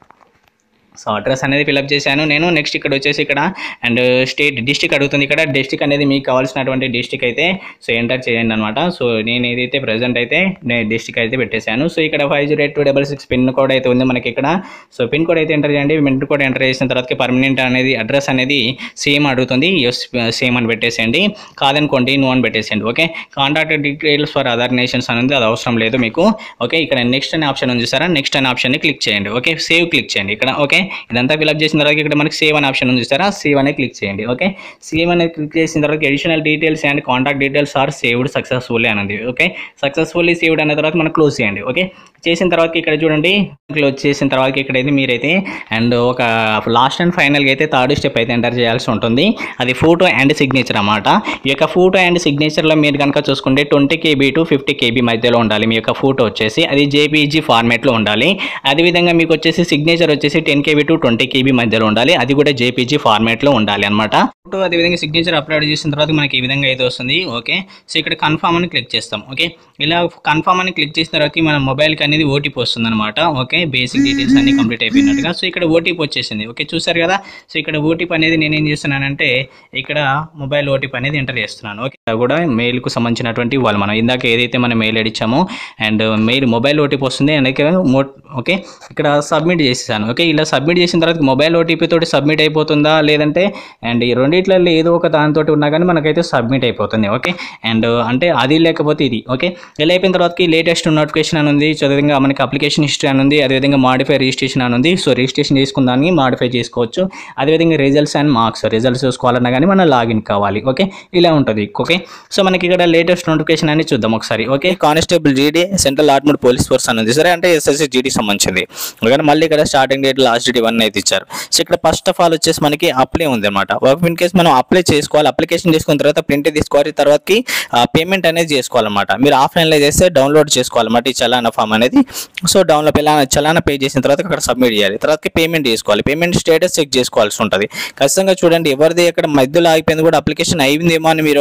సో అడ్రస్ అనేది ఫిల్అప్ చేశాను నేను నెక్స్ట్ ఇక్కడ వచ్చేసి ఇక్కడ అండ్ స్టేట్ డిస్టిక్ అడుగుతుంది ఇక్కడ డిస్టిక్ అనేది మీకు కావాల్సినటువంటి డిస్టిక్ అయితే సో ఎంటర్ చేయండి అనమాట సో నేను ఏదైతే ప్రజెంట్ అయితే నేను డిస్టిక్ అయితే పెట్టేశాను సో ఇక్కడ five zero eight two double six pin code అయితే ఉంది మనకి ఇక్కడ సో పిన్ కోడ్ అయితే ఎంటర్ చేయండి పిన్ కోడ్ ఎంటర్ చేసిన తర్వాత పర్మనెంట్ అనేది అడ్రస్ అనేది సేమ్ అడుగుతుంది ఎస్ సేమ్ అని పెట్టేసేయండి కాదనుకోండి నో అని పెట్టేసేయండి okay contact details for other nations అనేది అది అవసరం లేదు మీకు ఓకే ఇక్కడ నెక్స్ట్ అనే ఆప్షన్ ఉంది చూసారా నెక్స్ట్ అనే ఆప్షన్ని క్లిక్ చేయండి ఓకే సేవ్ క్లిక్ చేయండి ఇక్కడ ఓకే ఇదంతా ఫిల్అప్ చేసిన తర్వాత ఇక్కడ మనకి సేవ్ అనే ఆప్షన్ ఉంది చూసారా సేవ్ అనేది క్లిక్ చేయండి ఓకే సేవ్ అనేది క్లిక్ చేసిన తర్వాత additional details and contact details are saved successfully అని ఉంది ఓకే సక్సెస్ఫుల్లీ సేవ్డ్ అనే తర్వాత మనం క్లోజ్ చేయండి ఓకే చేసిన తర్వాత ఇక్కడ చూడండి క్లోజ్ చేసిన తర్వాత ఇక్కడైతే మీరైతే అండ్ ఒక లాస్ట్ అండ్ ఫైనల్గా అయితే థర్డ్ స్టెప్ అయితే ఎంటర్ చేయాల్సి ఉంటుంది అది ఫోటో అండ్ సిగ్నేచర్ అన్నమాట ఈ యొక్క ఫోటో అండ్ సిగ్నేచర్లో మీరు కనుక చూసుకుంటే twenty KB to fifty KB మధ్యలో ఉండాలి మీ యొక్క ఫోటో వచ్చేసి అది జేపీజీ ఫార్మేట్లో ఉండాలి అదేవిధంగా మీకు వచ్చేసి సిగ్నేచర్ వచ్చేసి ten KB to twenty KB మధ్యలో ఉండాలి అది కూడా జేపీజీ ఫార్మేట్లో ఉండాలి అనమాట ఫోటో అదేవిధంగా సిగ్నేచర్ అప్లోడ్ చేసిన తర్వాత మనకి ఈ విధంగా అయితే వస్తుంది ఓకే సో ఇక్కడ కన్ఫర్మ్ అని క్లిక్ చేస్తాం ఓకే ఇలా కన్ఫర్మ్ అని క్లిక్ చేసిన తర్వాత మన మొబైల్కి అనేది ఓటీపీ వస్తుంది అనమాట ఓకే బేసిక్ డీటెయిల్స్ అన్ని కంప్లీట్ అయిపోయినట్టుగా సో ఇక్కడ ఓటీపీ వచ్చేసింది ఓకే చూసారు కదా సో ఇక్కడ ఓటీపీ అనేది నేను ఏం చేస్తున్నానంటే ఇక్కడ మొబైల్ ఓటీపీ అనేది ఎంటర్ చేస్తున్నాను ఓకే ఇది కూడా మెయిల్కు సంబంధించినటువంటి వాళ్ళు మనం ఇందాక ఏదైతే మనం మెయిల్ ఇచ్చామో అండ్ మెయిల్ మొబైల్ ఓటీపీ వస్తుంది అండ్ ఇక్కడ మో ఓకే ఇక్కడ సబ్మిట్ చేసేసాను ఓకే ఇలా సబ్మిట్ చేసిన తర్వాత మొబైల్ ఓటీపీ తోటి సబ్మిట్ అయిపోతుందా లేదంటే అండ్ ఈ రెండిట్లలో ఏదో ఒక దానితో ఉన్నా కానీ మనకైతే సబ్మిట్ అయిపోతుంది ఓకే అండ్ అంటే అది లేకపోతే ఇది ఓకే ఇలా అయిపోయిన తర్వాతకి లేటెస్ట్ నోటిఫికేషన్ అని ఉంది సో అదేవిధంగా మనకి అప్లికేషన్ హిస్టరీ అని ఉంది అదేవిధంగా మాడిఫై రిజిస్ట్రేషన్ అని ఉంది సో రిజిస్ట్రేషన్ చేసుకుందాన్ని మాడిఫై చేసుకోవచ్చు అదేవిధంగా రిజల్ట్స్ అండ్ మార్క్స్ రిజల్ట్స్ చూసుకోవాలన్నా కానీ మన లాగిన్ కావాలి ఓకే ఇలా ఉంటుంది ఓకే సో మనకి ఇక్కడ లేటెస్ట్ నోటిఫికేషన్ అని చూద్దాం ఒకసారి okay constable GD central armed police force అనేది సరే అంటే ఎస్ఎస్సి జీడీ సంబంధించింది కానీ మళ్ళీ ఇక్కడ స్టార్టింగ్ డేట్ లాస్ట్ డేట్ ఇవన్నీ అయితే ఇచ్చారు సో ఇక్కడ ఫస్ట్ ఆఫ్ ఆల్ వచ్చేసి మనకి అప్లై ఉంది అనమాట వర్క్ ఇన్ కేసు మనం అప్లై చేసుకోవాలి అప్లికేషన్ చేసుకున్న తర్వాత ప్రింట్ తీసుకోవాలి తర్వాతకి పేమెంట్ అనేది చేసుకోవాలన్నమాట మీరు ఆఫ్లైన్లో చేస్తే డౌన్లోడ్ చేసుకోవాలన్నమాట ఈ చలానా ఫామ్ అనేది సో డౌన్లోడ్ చలానా చలానా పే చేసిన తర్వాత అక్కడ సబ్మిట్ చేయాలి తర్వాతకి పేమెంట్ చేసుకోవాలి పేమెంట్ స్టేటస్ చెక్ చేసుకోవాల్సి ఉంటుంది ఖచ్చితంగా చూడండి ఎవరిది ఇక్కడ మధ్యలో ఆగిపోయింది కూడా అప్లికేషన్ అయిందేమో అని మీరు అపోహలో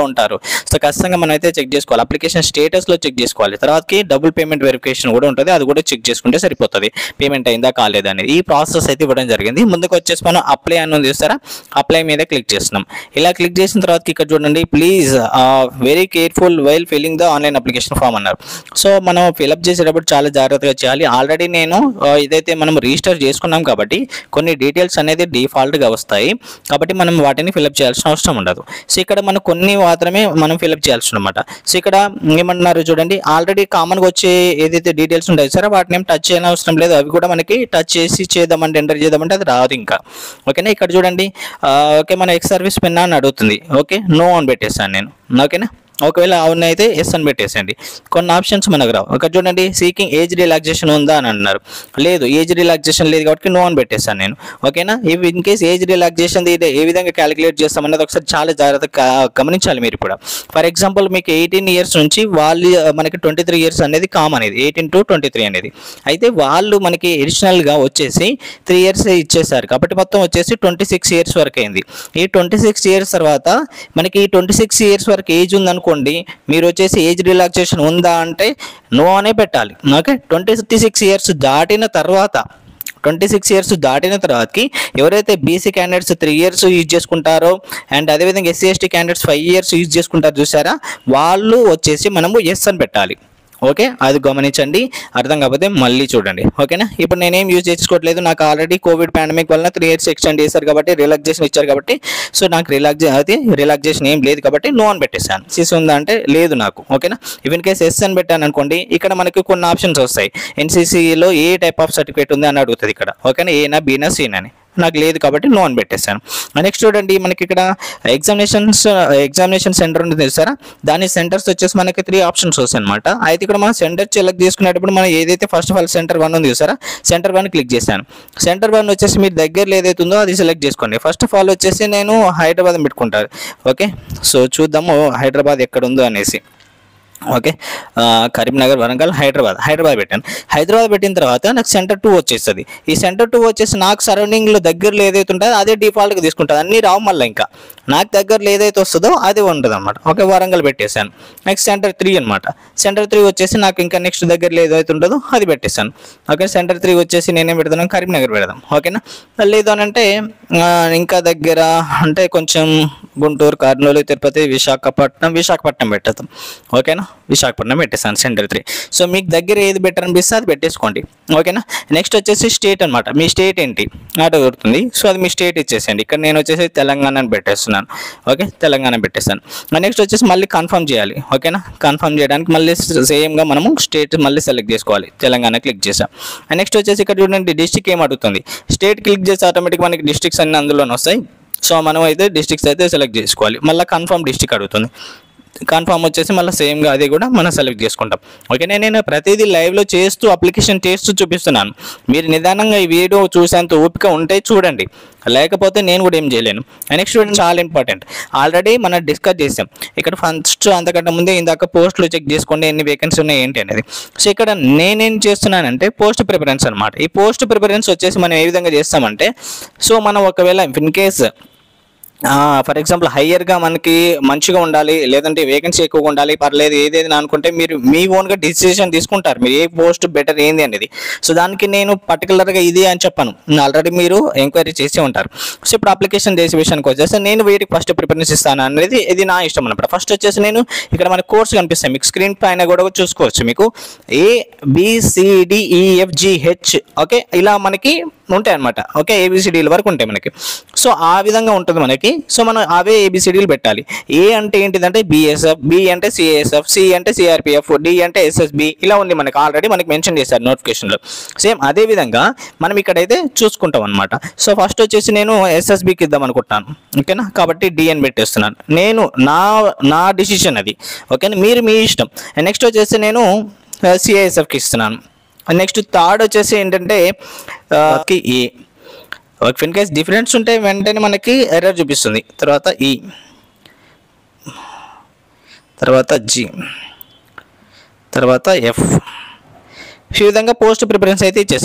దూరంగా ఉంటారు సో ఖచ్చితంగా మనం అయితే చెక్ చేసుకోవాలి అప్లికేషన్ స్టేటస్లో చెక్ చేసుకోవాలి తర్వాతకి డబుల్ పేమెంట్ వెరిఫికేషన్ కూడా ఉంటుంది అది కూడా చెక్ చేసుకుంటే సరిపోతుంది పేమెంట్ అయిందా కాలేదా అనేది ఈ ప్రాసెస్ అయితే ఇవ్వడం జరిగింది ముందుకు వచ్చేసి మనం అప్లై అని ఉంది చూస్తారా అప్లై మీద క్లిక్ చేస్తున్నాం ఇలా క్లిక్ చేసిన తర్వాత ఇక్కడ చూడండి please very careful while filling the online application form అన్నారు సో మనం ఫిలప్ చేసేటప్పుడు చాలా జాగ్రత్తగా చేయాలి ఆల్రెడీ నేను ఆ, ఇదైతే మనం రిజిస్టర్ చేసుకున్నాం కాబట్టి కొన్ని డీటెయిల్స్ అనేది డిఫాల్ట్గా వస్తాయి కాబట్టి మనం వాటిని ఫిలప్ చేయాల్సిన అవసరం ఉండదు సో ఇక్కడ మనం కొన్ని మాత్రమే మనం ఫిలప్ చేయాల్సి అనమాట సో ఇక్కడ ఏమంటున్నారు చూడండి ఆల్రెడీ కామన్గా వచ్చే ఏదైతే డీటెయిల్స్ ఉంటాయో సరే వాటిని ఏం టచ్ చేయని అవసరం లేదు అవి కూడా మనకి టచ్ చేసి చేద్దామంటే ఎంటర్ చేద్దామంటే అది రాదు ఇంకా ఓకేనా ఇక్కడ చూడండి ఆ, ఓకే మన ఎక్స్ సర్వీస్ పెన్ అని అడుగుతుంది ఓకే నో అని పెట్టేస్తాను నేను ఓకేనా ఒకవేళ అవును అయితే ఎస్ అని పెట్టేసండి కొన్ని ఆప్షన్స్ మనకు రావు ఒక చూడండి సీకింగ్ ఏజ్ రిలాక్సేషన్ ఉందా అని అన్నారు లేదు ఏజ్ రిలాక్సేషన్ లేదు కాబట్టి నో అని పెట్టేస్తాను నేను ఓకేనా ఇవి ఇన్ కేస్ ఏజ్ రిలాక్సేషన్ ఏ విధంగా క్యాలిక్యులేట్ చేస్తామన్నది ఒకసారి చాలా జాగ్రత్తగా గమనించాలి మీరు కూడా ఫర్ ఎగ్జాంపుల్ మీకు ఎయిటీన్ ఇయర్స్ నుంచి వాళ్ళు మనకి ట్వంటీ త్రీ ఇయర్స్ అనేది కామ్ అనేది ఎయిటీన్ టు ట్వంటీ త్రీ అనేది అయితే వాళ్ళు మనకి అడిషనల్గా వచ్చేసి త్రీ ఇయర్స్ ఇచ్చేసారు కాబట్టి మొత్తం వచ్చేసి ట్వంటీ సిక్స్ ఇయర్స్ వరకు అయింది ఈ ట్వంటీ సిక్స్ ఇయర్స్ తర్వాత మనకి ఈ ట్వంటీ సిక్స్ ఇయర్స్ వరకు ఏజ్ ఉందనుకోండి మీరు వచ్చేసి ఏజ్ రిలాక్సేషన్ ఉందా అంటే నో అనే పెట్టాలి ఓకే ట్వంటీ సిక్స్ ఇయర్స్ దాటిన తర్వాత ట్వంటీ సిక్స్ ఇయర్స్ దాటిన తర్వాతకి ఎవరైతే BC candidates three years use చేసుకుంటారో అండ్ అదేవిధంగా SC ST candidates five years use చేసుకుంటారు చూసారా వాళ్ళు వచ్చేసి మనము ఎస్ అని పెట్టాలి ఓకే అది గమనించండి అర్థం కాకపోతే మళ్ళీ చూడండి ఓకేనా ఇప్పుడు నేనేం యూజ్ చేసుకోవట్లేదు నాకు ఆల్రెడీ కోవిడ్ పాండమిక్ వలన త్రీ ఇయర్స్ ఎక్స్టెండ్ చేశారు కాబట్టి రిలాక్సేషన్ ఇచ్చారు కాబట్టి సో నాకు రిలాక్సే అది రిలాక్సేషన్ ఏం లేదు కాబట్టి నో అని పెట్టేశాను సిస్ ఉందా అంటే లేదు నాకు ఓకేనా ఇవన్ కేస్ ఎస్ అని పెట్టాను అనుకోండి ఇక్కడ మనకి కొన్ని ఆప్షన్స్ వస్తాయి ఎన్సీసీలో ఏ టైప్ ఆఫ్ సర్టిఫికేట్ ఉంది అని అడుగుతుంది ఇక్కడ ఓకేనా ఏనా బీనా సీనా అని నాకు లేదు కాబట్టి నో అని పెట్టేశాను నెక్స్ట్ చూడండి మనకి ఇక్కడ ఎగ్జామినేషన్స్ ఎగ్జామినేషన్ సెంటర్ ఉంది తెలుసారా దాని సెంటర్స్ వచ్చేసి మనకి త్రీ ఆప్షన్స్ వస్తాయి అనమాట అయితే ఇక్కడ మనం సెంటర్ సెలెక్ట్ చేసుకునేటప్పుడు మనం ఏదైతే first of all centre one ఉంది చూసారా సెంటర్ వన్ క్లిక్ చేశాను సెంటర్ వన్ వచ్చేసి మీరు దగ్గరలో ఏదైతే ఉందో అది సెలెక్ట్ చేసుకోండి ఫస్ట్ ఆఫ్ ఆల్ వచ్చేసి నేను హైదరాబాద్ పెట్టుకుంటాను ఓకే సో చూద్దాము హైదరాబాద్ ఎక్కడ ఉందో అనేసి ఓకే ఆ, కరీంనగర్ వరంగల్ హైదరాబాద్ హైదరాబాద్ పెట్టాను హైదరాబాద్ పెట్టిన తర్వాత నాకు సెంటర్ టూ వచ్చేస్తుంది ఈ సెంటర్ టూ వచ్చేసి నాకు సరౌండింగ్లో దగ్గరలో ఏదైతే ఉంటుందో అదే డిఫాల్ట్గా తీసుకుంటుంది అన్నీ రావు మళ్ళీ ఇంకా నాకు దగ్గరలో ఏదైతే వస్తుందో అదే ఉంటుంది అనమాట ఓకే వరంగల్ పెట్టేశాను నెక్స్ట్ సెంటర్ త్రీ అనమాట సెంటర్ త్రీ వచ్చేసి నాకు ఇంకా నెక్స్ట్ దగ్గరలో ఏదైతే ఉంటుందో అది పెట్టేశాను ఓకే సెంటర్ త్రీ వచ్చేసి నేనేం పెడతాను కరీంనగర్ పెడదాం ఓకేనా లేదు అని అంటే ఆ, ఇంకా దగ్గర అంటే కొంచెం గుంటూరు కర్నూలు తిరుపతి విశాఖపట్నం విశాఖపట్నం పెట్టేద్దాం ఓకేనా విశాఖపట్నం పెట్టేసాను సెంటర్ త్రీ సో మీకు దగ్గర ఏది బెటర్ అనిపిస్తే అది పెట్టేసుకోండి ఓకేనా నెక్స్ట్ వచ్చేసి స్టేట్ అనమాట మీ స్టేట్ ఏంటి ఆటో దొరుకుతుంది సో అది మీ స్టేట్ ఇచ్చేసేయండి ఇక్కడ నేను వచ్చేసి తెలంగాణ అని పెట్టేస్తున్నాను ఓకే తెలంగాణ పెట్టేస్తాను నెక్స్ట్ వచ్చేసి మళ్ళీ కన్ఫర్మ్ చేయాలి ఓకేనా కన్ఫర్మ్ చేయడానికి మళ్ళీ సేమ్గా మనము స్టేట్ మళ్ళీ సెలెక్ట్ చేసుకోవాలి తెలంగాణ క్లిక్ చేసాం నెక్స్ట్ వచ్చేసి ఇక్కడ చూడండి డిస్టిక్ ఏం అడుగుతుంది స్టేట్ క్లిక్ చేసి ఆటోమేటిక్ మనకి డిస్ట్రిక్ట్స్ అన్ని అందులోనే వస్తాయి సో మనం అయితే డిస్ట్రిక్ట్స్ అయితే సెలెక్ట్ చేసుకోవాలి మళ్ళీ కన్ఫర్మ్ డిస్టిక్ అడుగుతుంది కన్ఫర్మ్ వచ్చేసి మళ్ళీ సేమ్గా అది కూడా మనం సెలెక్ట్ చేసుకుంటాం ఓకే నేను ప్రతిదీ లైవ్లో చేస్తూ అప్లికేషన్ చేస్తూ చూపిస్తున్నాను మీరు నిదానంగా ఈ వీడియో చూసేంత ఓపిక ఉంటే చూడండి లేకపోతే నేను కూడా ఏం చేయలేను నెక్స్ట్ చూడండి చాలా ఇంపార్టెంట్ ఆల్రెడీ మనం డిస్కస్ చేసాం ఇక్కడ ఫస్ట్ అంతకంటే ముందే ఇందాక పోస్టులు చెక్ చేసుకోండి ఎన్ని వేకెన్సీ ఉన్నాయి ఏంటి అనేది సో ఇక్కడ నేనేం చేస్తున్నానంటే పోస్ట్ ప్రిఫరెన్స్ అనమాట ఈ పోస్ట్ ప్రిఫరెన్స్ వచ్చేసి మనం ఏ విధంగా చేస్తామంటే సో మనం ఒకవేళ ఇన్ కేస్ ఫర్ ఎగ్జాంపుల్ హయ్యర్గా మనకి మంచిగా ఉండాలి లేదంటే వేకెన్సీ ఎక్కువగా ఉండాలి పర్లేదు ఏదేది అనుకుంటే మీరు మీ ఓన్గా డిసిషన్ తీసుకుంటారు మీరు ఏ పోస్ట్ బెటర్ ఏంది అనేది సో దానికి నేను పర్టికులర్గా ఇది అని చెప్పాను ఆల్రెడీ మీరు ఎంక్వైరీ చేసి ఉంటారు సో ఇప్పుడు అప్లికేషన్ చేసే విషయానికి వచ్చేసి నేను వీటికి ఫస్ట్ ప్రిఫరెన్స్ ఇస్తాను అనేది ఇది నా ఇష్టం అనమాట ఫస్ట్ వచ్చేసి నేను ఇక్కడ మన కోర్స్ కనిపిస్తాయి మీకు స్క్రీన్ పైన కూడా చూసుకోవచ్చు మీకు ఏ బిసిడిఈఎఫ్జిహెచ్ ఓకే ఇలా మనకి ఉంటాయి అనమాట ఓకే ఏబిసిడీల వరకు ఉంటాయి మనకి సో ఆ విధంగా ఉంటుంది మనకి సో మనం అవే ఏబిసిడీలు పెట్టాలి ఏ అంటే ఏంటిదంటే బిఎస్ఎఫ్ బి అంటే సిఎస్ఎఫ్ సి అంటే సిఆర్పిఎఫ్ డి అంటే ఎస్ఎస్బి ఇలా ఉంది మనకి ఆల్రెడీ మనకి మెన్షన్ చేశారు నోటిఫికేషన్లో సేమ్ అదే విధంగా మనం ఇక్కడైతే చూసుకుంటాం అనమాట సో ఫస్ట్ వచ్చేసి నేను ఎస్ఎస్బికి ఇద్దాం అనుకుంటున్నాను ఓకేనా కాబట్టి డి అని పెట్టేస్తున్నాను నేను నా నా డిసిషన్ అది ఓకేనా మీరు మీ ఇష్టం నెక్స్ట్ వచ్చేసి నేను సిఐఎస్ఎఫ్కి ఇస్తున్నాను నెక్స్ట్ థర్డ్ వచ్చేసి ఏంటంటే ఆ, కి ఈ ఒక ఇన్ కేస్ డిఫరెన్స్ ఉంటే వెంటనే మనకి ఎర్రర్ చూపిస్తుంది తర్వాత ఈ తర్వాత జి తర్వాత ఎఫ్ ఈ విధంగా పోస్ట్ ప్రిఫరెన్స్ అయితే ఇచ్చేసాను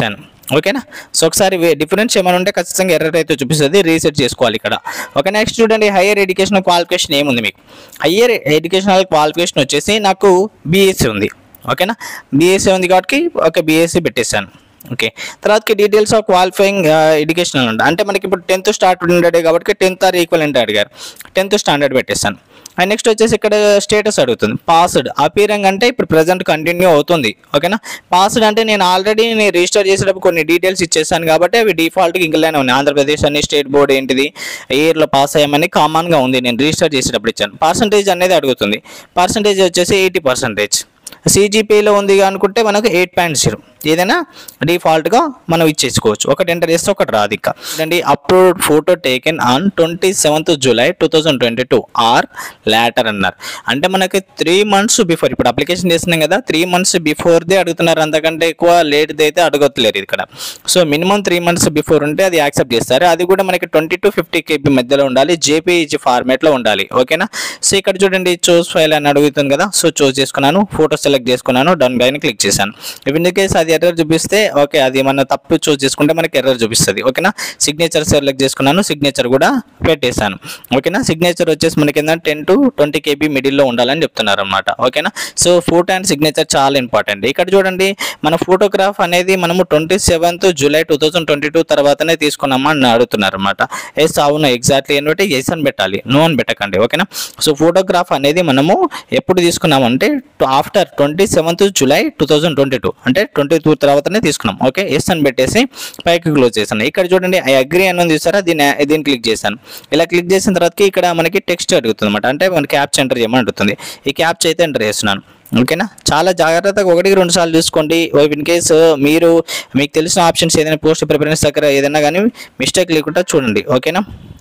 ఓకేనా సో ఒకసారి డిఫరెన్స్ ఏమైనా ఉంటే ఖచ్చితంగా ఎర్రర్ అయితే చూపిస్తుంది రీసెట్ చేసుకోవాలి ఇక్కడ ఓకే నెక్స్ట్ చూడండి హైయర్ ఎడ్యుకేషన్ క్వాలిఫికేషన్ ఏముంది మీకు హయ్యర్ ఎడ్యుకేషనల్ క్వాలిఫికేషన్ వచ్చేసి నాకు బీఎస్సీ ఉంది ఓకేనా బీఎస్సీ ఉంది కాబట్టి ఓకే బీఎస్సీ పెట్టేశాను ఓకే తర్వాతకి డీటెయిల్స్ ఆఫ్ క్వాలిఫైయింగ్ ఎడ్యుకేషనల్ ఉంది అంటే మనకి ఇప్పుడు టెన్త్ స్టార్ట్ ఉండే కాబట్టి టెన్త్ ఆర్ ఈక్వల్ అంటే అడిగారు టెన్త్ స్టాండర్డ్ పెట్టేస్తాను అండ్ నెక్స్ట్ వచ్చేసి ఇక్కడ స్టేటస్ అడుగుతుంది పాస్డ్ అపీరింగ్ అంటే ఇప్పుడు ప్రజెంట్ కంటిన్యూ అవుతుంది ఓకేనా పాస్డ్ అంటే నేను ఆల్రెడీ నేను రిజిస్టర్ చేసేటప్పుడు కొన్ని డీటెయిల్స్ ఇచ్చేసాను కాబట్టి అవి డిఫాల్ట్గా ఇంకలానే ఉన్నాయి ఆంధ్రప్రదేశ్ అని స్టేట్ బోర్డ్ ఏంటిది ఏ ఇయర్లో పాస్ అయ్యామని కామన్గా ఉంది నేను రిజిస్టర్ చేసేటప్పుడు ఇచ్చాను పర్సంటేజ్ అనేది అడుగుతుంది పర్సంటేజ్ వచ్చేసి ఎయిటీ పర్సెంటేజ్ సిజిపిలో ఉంది అనుకుంటే మనకు ఎయిట్ పాయింట్ జీరో ఏదైనా డిఫాల్ట్గా మనం ఇచ్చేసుకోవచ్చు ఒకటి ఎంటర్ చేస్తే ఒకటి రాదు ఇంకా అండి upload photo taken on twenty seventh July two thousand twenty two or later అన్నారు అంటే మనకి త్రీ మంత్స్ బిఫోర్ ఇప్పుడు అప్లికేషన్ చేస్తున్నాం కదా త్రీ మంత్స్ బిఫోర్దే అడుగుతున్నారు అంతకంటే ఎక్కువ లేట్ది అయితే అడగట్లేరు ఇక్కడ so minimum three months before ఉంటే అది యాక్సెప్ట్ చేస్తారు అది కూడా మనకి ట్వంటీ టు ఫిఫ్టీ కేబీ మధ్యలో ఉండాలి జేపీఈజీ ఫార్మేట్లో ఉండాలి ఓకేనా సో ఇక్కడ చూడండి చూస్ ఫైల్ అని అడుగుతుంది కదా సో చూస్ చేసుకున్నాను ఫోటో సెలెక్ట్ చేసుకున్నాను డన్ పైన క్లిక్ చేశాను ఇఫ్ ఇన్ కేస్ అది ఎర్రర్ చూపిస్తే ఓకే అది మన తప్పు చూస్ చేసుకుంటే మనకి ఎర్రర్ చూపిస్తుంది ఓకేనా సిగ్నేచర్ సెలెక్ట్ చేసుకున్నాను సిగ్నేచర్ కూడా పెట్టేశాను ఓకేనా సిగ్నేచర్ వచ్చేసి మనకి ఏంటంటే టెన్ టు ట్వంటీ కేబీ మిడిల్లో ఉండాలని చెప్తున్నారు అనమాట ఓకేనా సో ఫోటో అండ్ సిగ్నేచర్ చాలా ఇంపార్టెంట్ ఇక్కడ చూడండి మన ఫోటోగ్రాఫ్ అనేది మనము twenty seventh July two thousand twenty two తర్వాతనే తీసుకున్నామా అని అడుగుతున్నారు అనమాట ఎస్ అవును ఎగ్జాక్ట్లీ అని బట్టి ఎస్ అని పెట్టాలి నో అని పెట్టకండి ఓకేనా సో ఫోటోగ్రాఫ్ అనేది మనము ఎప్పుడు తీసుకున్నామంటే after twenty seventh July two thousand twenty two అంటే ట్వంటీ టూ తర్వాతనే తీసుకున్నాం ఓకే ఎస్ అని పెట్టేసి పైకి క్లోజ్ చేశాను ఇక్కడ చూడండి ఐ అగ్రి అని ఉంది చూసారా దీన్ని దీన్ని క్లిక్ చేశాను ఇలా క్లిక్ చేసిన తర్వాతకి ఇక్కడ మనకి టెక్స్ట్ అడుగుతుంది అనమాట అంటే మనకి క్యాప్చ్ ఎంటర్ చేయమని అడుగుతుంది ఈ క్యాప్చ్ అయితే ఎంటర్ చేస్తున్నాను ఓకేనా చాలా జాగ్రత్తగా ఒకటికి రెండు సార్లు చూసుకోండి ఇన్ కేస్ మీరు మీకు తెలిసిన ఆప్షన్స్ ఏదైనా పోస్ట్ ప్రిఫరెన్స్ దగ్గర ఏదైనా కానీ మిస్టేక్ లేకుండా చూడండి ఓకేనా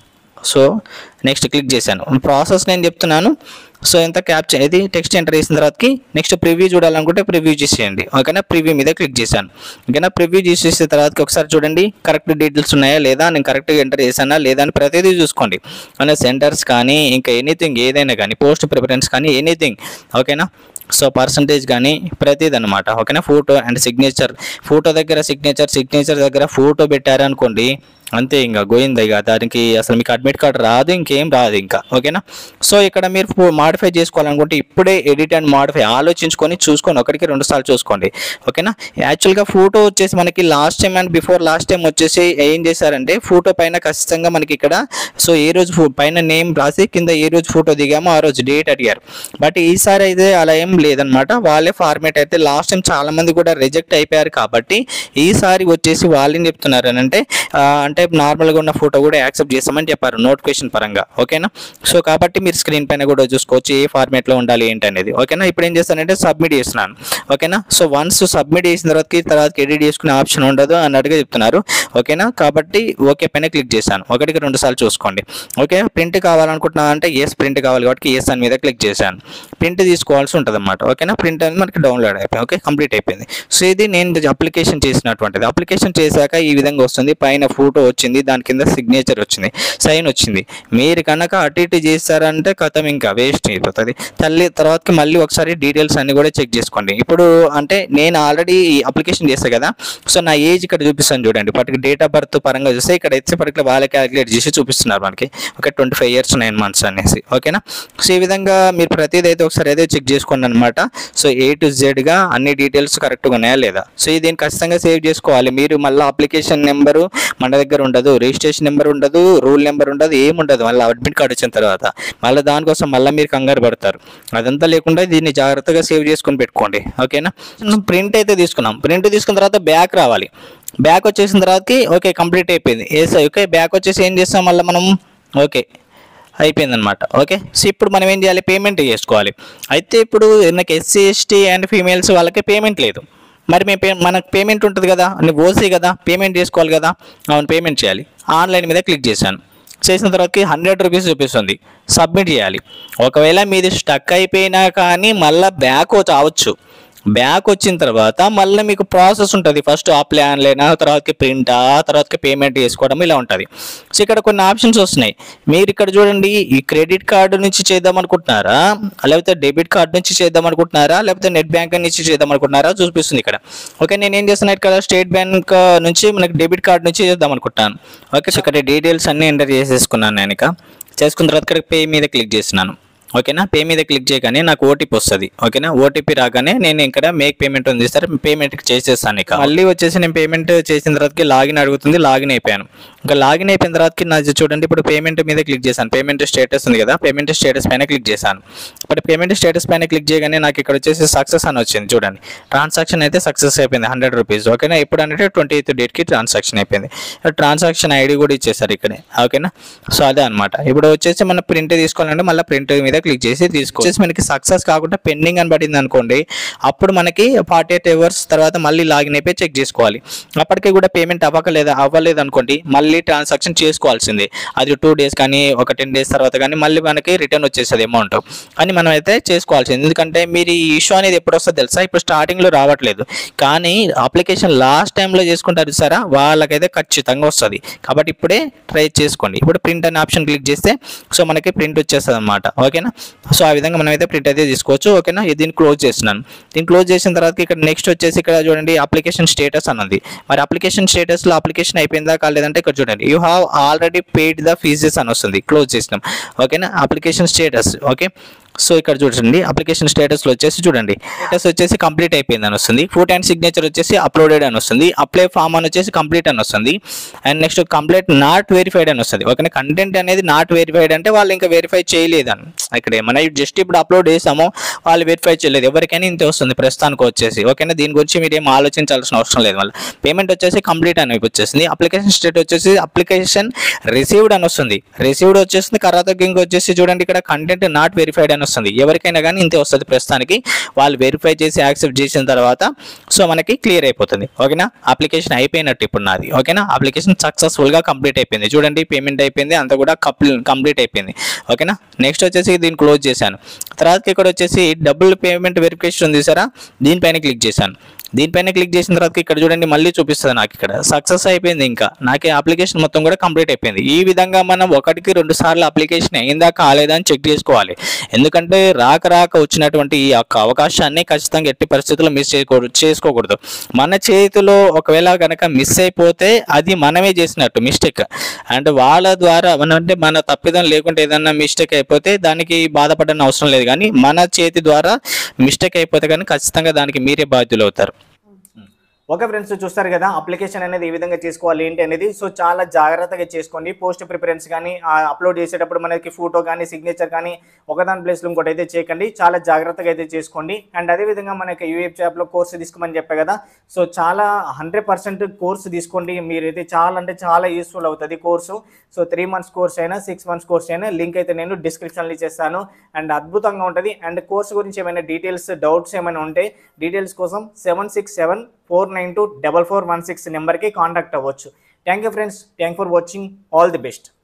సో నెక్స్ట్ క్లిక్ చేశాను ప్రాసెస్ నేను చెప్తున్నాను సో ఎంత క్యాప్చర్ ఇది టెక్స్ట్ ఎంటర్ చేసిన తర్వాతకి నెక్స్ట్ ప్రివ్యూ చూడాలనుకుంటే ప్రివ్యూ చేసేయండి ఓకేనా ప్రివ్యూ మీద క్లిక్ చేశాను ఓకేనా ప్రివ్యూ చేసేసిన తర్వాతకి ఒకసారి చూడండి కరెక్ట్ డీటెయిల్స్ ఉన్నాయా లేదా నేను కరెక్ట్గా ఎంటర్ చేశానా లేదా అని ప్రతిదీ చూసుకోండి అంటే సెంటర్స్ కానీ ఇంకా ఎనీథింగ్ ఏదైనా కానీ పోస్ట్ ప్రిఫరెన్స్ కానీ ఎనీథింగ్ ఓకేనా సో పర్సంటేజ్ కానీ ప్రతిది అనమాట ఓకేనా ఫోటో అండ్ సిగ్నేచర్ ఫోటో దగ్గర సిగ్నేచర్ సిగ్నేచర్ దగ్గర ఫోటో పెట్టారనుకోండి అంతే ఇంకా గోయింది ఇక దానికి అసలు మీకు అడ్మిట్ కార్డ్ రాదు ఇంకేం రాదు ఇంకా ఓకేనా సో ఇక్కడ మీరు మాడిఫై చేసుకోవాలనుకుంటే ఇప్పుడే ఎడిట్ అండ్ మాడిఫై ఆలోచించుకొని చూసుకొని ఒకటికి రెండు సార్లు చూసుకోండి ఓకేనా యాక్చువల్గా ఫోటో వచ్చేసి మనకి last time and before last time వచ్చేసి ఏం చేశారంటే ఫోటో పైన ఖచ్చితంగా మనకి ఇక్కడ సో ఏ రోజు ఫో- పైన నేమ్ రాసి కింద ఏ రోజు ఫోటో దిగామో ఆ రోజు డేట్ అడిగారు బట్ ఈసారి అయితే అలా ఏం లేదనమాట వాళ్ళే ఫార్మేట్ అయితే లాస్ట్ టైం చాలా మంది కూడా రిజెక్ట్ అయిపోయారు కాబట్టి ఈసారి వచ్చేసి వాళ్ళు ఏం చెప్తున్నారు అని అంటే ఆ, అంటే నార్మల్గా ఉన్న ఫోటో కూడా యాక్సెప్ట్ చేస్తామని చెప్పారు నోటిఫికేషన్ పరంగా ఓకేనా సో కాబట్టి మీరు స్క్రీన్ పైన కూడా చూసుకోవచ్చు ఏ ఫార్మేట్లో ఉండాలి ఏంటి అనేది ఓకేనా ఇప్పుడు ఏం చేస్తానంటే సబ్మిట్ చేస్తున్నాను ఓకేనా సో వన్స్ సబ్మిట్ చేసిన తర్వాత తర్వాత ఎడిట్ చేసుకునే ఆప్షన్ ఉండదు అన్నట్టుగా చెప్తున్నారు ఓకేనా కాబట్టి ఓకే పైన క్లిక్ చేశాను ఒకటికి రెండు సార్లు చూసుకోండి ఓకే ప్రింట్ కావాలనుకుంటున్నా అంటే ఎస్ ప్రింట్ కావాలి కాబట్టి ఎస్ అని మీద క్లిక్ చేశాను ప్రింట్ తీసుకోవాల్సి ఉంటుంది అనమాట ఓకేనా ప్రింట్ అనేది మనకి డౌన్లోడ్ అయిపోయింది ఓకే కంప్లీట్ అయిపోయింది సో ఇది నేను అప్లికేషన్ చేసినటువంటిది అప్లికేషన్ చేశాక ఈ విధంగా వస్తుంది పైన ఫోటో వచ్చింది దాని కింద సిగ్నేచర్ వచ్చింది సైన్ వచ్చింది మీరు కనుక అటు ఇటు చేస్తారంటే కథం ఇంకా వేస్ట్ అయిపోతుంది తల్లి తర్వాతకి మళ్ళీ ఒకసారి డీటెయిల్స్ అన్ని కూడా చెక్ చేసుకోండి ఇప్పుడు అంటే నేను ఆల్రెడీ అప్లికేషన్ చేస్తాను కదా సో నా ఏజ్ ఇక్కడ చూపిస్తాను చూడండి పర్టికులర్ డేట్ ఆఫ్ బర్త్ పరంగా చూస్తే ఇక్కడ అయితే పర్టికులర్ వాళ్ళే క్యాలిక్యులేట్ చేసి చూపిస్తున్నారు మనకి okay twenty five years nine months అనేసి ఓకేనా సో ఈ విధంగా మీరు ప్రతిదీ అయితే ఒకసారి అయితే చెక్ చేసుకోండి అనమాట సో ఏ టు జెడ్గా అన్ని డీటెయిల్స్ కరెక్ట్గా ఉన్నాయా లేదా సో ఇది దీన్ని ఖచ్చితంగా సేవ్ చేసుకోవాలి మీరు మళ్ళీ అప్లికేషన్ నెంబరు మన దగ్గర ఉండదు రిజిస్ట్రేషన్ నెంబర్ ఉండదు రూల్ నెంబర్ ఉండదు ఏముండదు మళ్ళీ అడ్మిట్ కార్డ్ వచ్చిన తర్వాత మళ్ళీ దానికోసం మళ్ళీ మీరు కంగారు పడతారు అదంతా లేకుండా దీన్ని జాగ్రత్తగా సేవ్ చేసుకొని పెట్టుకోండి ఓకేనా ప్రింట్ అయితే తీసుకున్నాం ప్రింట్ తీసుకున్న తర్వాత బ్యాక్ రావాలి బ్యాక్ వచ్చేసిన తర్వాతకి ఓకే కంప్లీట్ అయిపోయింది ఏ ఓకే బ్యాక్ వచ్చేసి ఏం చేస్తాం మళ్ళీ మనం ఓకే అయిపోయిందనమాట ఓకే సో ఇప్పుడు మనం ఏం చేయాలి పేమెంట్ చేసుకోవాలి అయితే ఇప్పుడు నాకు ఎస్సీ ఎస్టీ అండ్ ఫీమేల్స్ వాళ్ళకి పేమెంట్ లేదు మరి మేము పే మనకు పేమెంట్ ఉంటుంది కదా నువ్వు ఓసీ కదా పేమెంట్ చేసుకోవాలి కదా అవును పేమెంట్ చేయాలి ఆన్లైన్ మీద క్లిక్ చేశాను చేసిన తర్వాతకి హండ్రెడ్ రూపీస్ చూపిస్తుంది సబ్మిట్ చేయాలి ఒకవేళ మీది స్టక్ అయిపోయినా కానీ మళ్ళీ బ్యాక్ రావచ్చు బ్యాక్ వచ్చిన తర్వాత మళ్ళీ మీకు ప్రాసెస్ ఉంటుంది ఫస్ట్ అప్లై ఆన్లైన్ తర్వాతకి ప్రింట్ తర్వాతకి పేమెంట్ చేసుకోవడం ఇలా ఉంటుంది సో ఇక్కడ కొన్ని ఆప్షన్స్ వస్తున్నాయి మీరు ఇక్కడ చూడండి ఈ క్రెడిట్ కార్డు నుంచి చేద్దాం అనుకుంటున్నారా లేకపోతే డెబిట్ కార్డు నుంచి చేద్దాం అనుకుంటున్నారా లేకపోతే నెట్ బ్యాంక్ నుంచి చేద్దాం అనుకుంటున్నారా చూపిస్తుంది ఇక్కడ ఓకే నేను ఏం చేస్తున్నా ఇక్కడ స్టేట్ బ్యాంక్ నుంచి మనకి డెబిట్ కార్డు నుంచి చేద్దాం అనుకుంటున్నాను ఓకే సో ఇక్కడ డీటెయిల్స్ అన్ని ఎంటర్ చేసేసుకున్నాను నేను ఇక చేసుకున్న తర్వాత ఇక్కడ పే మీద క్లిక్ చేస్తున్నాను ఓకేనా పే మీద క్లిక్ చేయగానే నాకు ఓటీపీ వస్తుంది ఓకేనా ఓటీపీ రాగానే నేను ఇక్కడ మేక్ పేమెంట్ ఉంది సార్ పేమెంట్ చేసేస్తాను ఇక మళ్ళీ వచ్చేసి నేను పేమెంట్ చేసిన తర్వాతకి లాగిన్ అడుగుతుంది లాగిన్ అయిపోయాను ఇంకా లాగిన్ అయిపోయిన తర్వాతకి నా చూడండి ఇప్పుడు పేమెంట్ మీద క్లిక్ చేశాను పేమెంట్ స్టేటస్ ఉంది కదా పేమెంట్ స్టేటస్ పైన క్లిక్ చేశాను ఇప్పుడు పేమెంట్ స్టేటస్ పైన క్లిక్ చేయగానే నాకు ఇక్కడ వచ్చేసి సక్సెస్ అని వచ్చింది చూడండి ట్రాన్సాక్షన్ అయితే సక్సెస్ అయిపోయింది హండ్రెడ్ రూపీస్ ఓకేనా ఇప్పుడు అంటే ట్వంటీ ఎయిత్ డేట్కి ట్రాన్సాక్షన్ అయిపోయింది ట్రాన్సాక్షన్ ఐడి కూడా ఇచ్చేసారు ఇక్కడే ఓకేనా సో అదే అనమాట ఇప్పుడు వచ్చేసి మనం ప్రింట్ తీసుకోవాలంటే మళ్ళీ ప్రింట్ మీద క్లిక్ చేసి తీసుకో వచ్చేసి మనకి సక్సెస్ కాకుండా పెండింగ్ అని పడింది అనుకోండి అప్పుడు మనకి ఫార్టీ ఎయిట్ అవర్స్ తర్వాత మళ్ళీ లాగిన్ అయిపోయి చెక్ చేసుకోవాలి అప్పటికి కూడా పేమెంట్ అవ్వకలేదు అవ్వలేదు అనుకోండి మళ్ళీ ట్రాన్సాక్షన్ చేసుకోవాల్సిందే అది టూ డేస్ కానీ ఒక టెన్ డేస్ తర్వాత కానీ మళ్ళీ మనకి రిటర్న్ వచ్చేస్తుంది అమౌంట్ అని మనం అయితే చేసుకోవాల్సింది ఎందుకంటే మీరు ఈ ఇష్యూ అనేది ఎప్పుడు వస్తుందో తెలుసా ఇప్పుడు స్టార్టింగ్లో రావట్లేదు కానీ అప్లికేషన్ లాస్ట్ టైంలో చేసుకుంటారు సరే వాళ్ళకైతే ఖచ్చితంగా వస్తుంది కాబట్టి ఇప్పుడే ట్రై చేసుకోండి ఇప్పుడు ప్రింట్ అనే ఆప్షన్ క్లిక్ చేస్తే సో మనకి ప్రింట్ వచ్చేస్తుంది అనమాట ఓకేనా సో ఆ విధంగా మనం అయితే ప్రింట్ అయితే తీసుకోవచ్చు ఓకేనా ఇది దీన్ని క్లోజ్ చేస్తున్నాను దీన్ని క్లోజ్ చేసిన తర్వాత ఇక్కడ నెక్స్ట్ వచ్చేసి ఇక్కడ చూడండి అప్లికేషన్ స్టేటస్ అన్నది మరి అప్లికేషన్ స్టేటస్లో అప్లికేషన్ అయిపోయిందా కాలేదంటే ఇక్కడ చూడండి you have already paid the fees అని వస్తుంది క్లోజ్ చేసినాం ఓకేనా అప్లికేషన్ స్టేటస్ ఓకే సో ఇక్కడ చూడండి అప్లికేషన్ స్టేటస్లో వచ్చేసి చూడండి స్టేటస్ వచ్చేసి కంప్లీట్ అయిపోయింది అని వస్తుంది ఫోటో అండ్ సిగ్నేచర్ వచ్చేసి అప్లోడెడ్ అని వస్తుంది అప్లై ఫామ్ అని వచ్చేసి కంప్లీట్ అని వస్తుంది and next complete not verified అని వస్తుంది ఓకే కంటెంట్ అనేది నాట్ వెరిఫైడ్ అంటే వాళ్ళు ఇంకా వెరిఫై చేయలేదని ఇక్కడ ఏమైనా జస్ట్ ఇప్పుడు అప్లోడ్ చేసామో వాళ్ళు వెరిఫై చేయలేదు ఎవరికైనా ఇంతే వస్తుంది ప్రస్తుతానికి వచ్చేసి ఓకేనా దీని గురించి మీరు ఏం ఆలోచించాల్సిన అవసరం లేదు మళ్ళీ పేమెంట్ వచ్చేసి కంప్లీట్ అని వచ్చేసింది అప్లికేషన్ స్టేట్ వచ్చేసి అప్లికేషన్ రిసీవ్డ్ అని వస్తుంది రిసీవ్డ్ వచ్చేసింది తర్వాత ఇంక వచ్చేసి చూడండి ఇక్కడ కంటెంట్ నాట్ వెరిఫైడ్ అని వస్తుంది ఎవరికైనా కానీ ఇంతే వస్తుంది ప్రస్తుతానికి వాళ్ళు వెరిఫై చేసి యాక్సెప్ట్ చేసిన తర్వాత సో మనకి క్లియర్ అయిపోతుంది ఓకేనా అప్లికేషన్ అయిపోయినట్టు ఇప్పుడు నాది ఓకేనా అప్లికేషన్ సక్సెస్ఫుల్గా కంప్లీట్ అయిపోయింది చూడండి పేమెంట్ అయిపోయింది అంతా కూడా కంప్లీట్ అయిపోయింది ఓకేనా నెక్స్ట్ వచ్చేసి దీన్ని క్లోజ్ చేశాను తర్వాత ఇక్కడ వచ్చేసి డబుల్ పేమెంట్ వెరిఫికేషన్ ఉంది సారా దీనిపైన క్లిక్ చేశాను దీనిపైన క్లిక్ చేసిన తర్వాత ఇక్కడ చూడండి మళ్ళీ చూపిస్తుంది నాకు ఇక్కడ సక్సెస్ అయిపోయింది ఇంకా నాకు అప్లికేషన్ మొత్తం కూడా కంప్లీట్ అయిపోయింది ఈ విధంగా మనం ఒకటికి రెండు సార్లు అప్లికేషన్ అయిందా కాలేదా అని చెక్ చేసుకోవాలి ఎందుకంటే రాక రాక వచ్చినటువంటి ఈ యొక్క అవకాశాన్ని ఖచ్చితంగా ఎట్టి పరిస్థితుల్లో మిస్ చేయకూడదు చేసుకోకూడదు మన చేతిలో ఒకవేళ కనుక మిస్ అయిపోతే అది మనమే చేసినట్టు మిస్టేక్ అండ్ వాళ్ళ ద్వారా మన అంటే మన తప్పిదం లేకుంటే ఏదన్నా మిస్టేక్ అయిపోతే దానికి బాధపడని అవసరం లేదు కానీ మన చేతి ద్వారా మిస్టేక్ అయిపోతే కానీ ఖచ్చితంగా దానికి మీరే బాధ్యులు అవుతారు ఓకే ఫ్రెండ్స్ చూస్తారు కదా అప్లికేషన్ అనేది ఏ విధంగా చేసుకోవాలి ఏంటి అనేది సో చాలా జాగ్రత్తగా చేసుకోండి పోస్ట్ ప్రిఫరెన్స్ కానీ అప్లోడ్ చేసేటప్పుడు మనకి ఫోటో కానీ సిగ్నేచర్ కానీ ఒకదాని ప్లేస్లో ఇంకోటి అయితే చేయకండి చాలా జాగ్రత్తగా అయితే చేసుకోండి అండ్ అదేవిధంగా మనకి యూఎఫ్ యాప్లో కోర్సు తీసుకోమని చెప్పా కదా సో చాలా హండ్రెడ్ పర్సెంట్ కోర్సు తీసుకోండి మీరైతే చాలా అంటే చాలా యూస్ఫుల్ అవుతుంది course so three months course అయినా సిక్స్ మంత్స్ కోర్స్ అయినా లింక్ అయితే నేను డిస్క్రిప్షన్లో ఇచ్చేస్తాను అండ్ అద్భుతంగా ఉంటుంది అండ్ కోర్సు గురించి ఏమైనా డీటెయిల్స్ డౌట్స్ ఏమైనా ఉంటే డీటెయిల్స్ కోసం seven six seven four nine two double four one six నెంబర్కి కాంటాక్ట్ అవ్వచ్చు thank you friends thank for watching all the best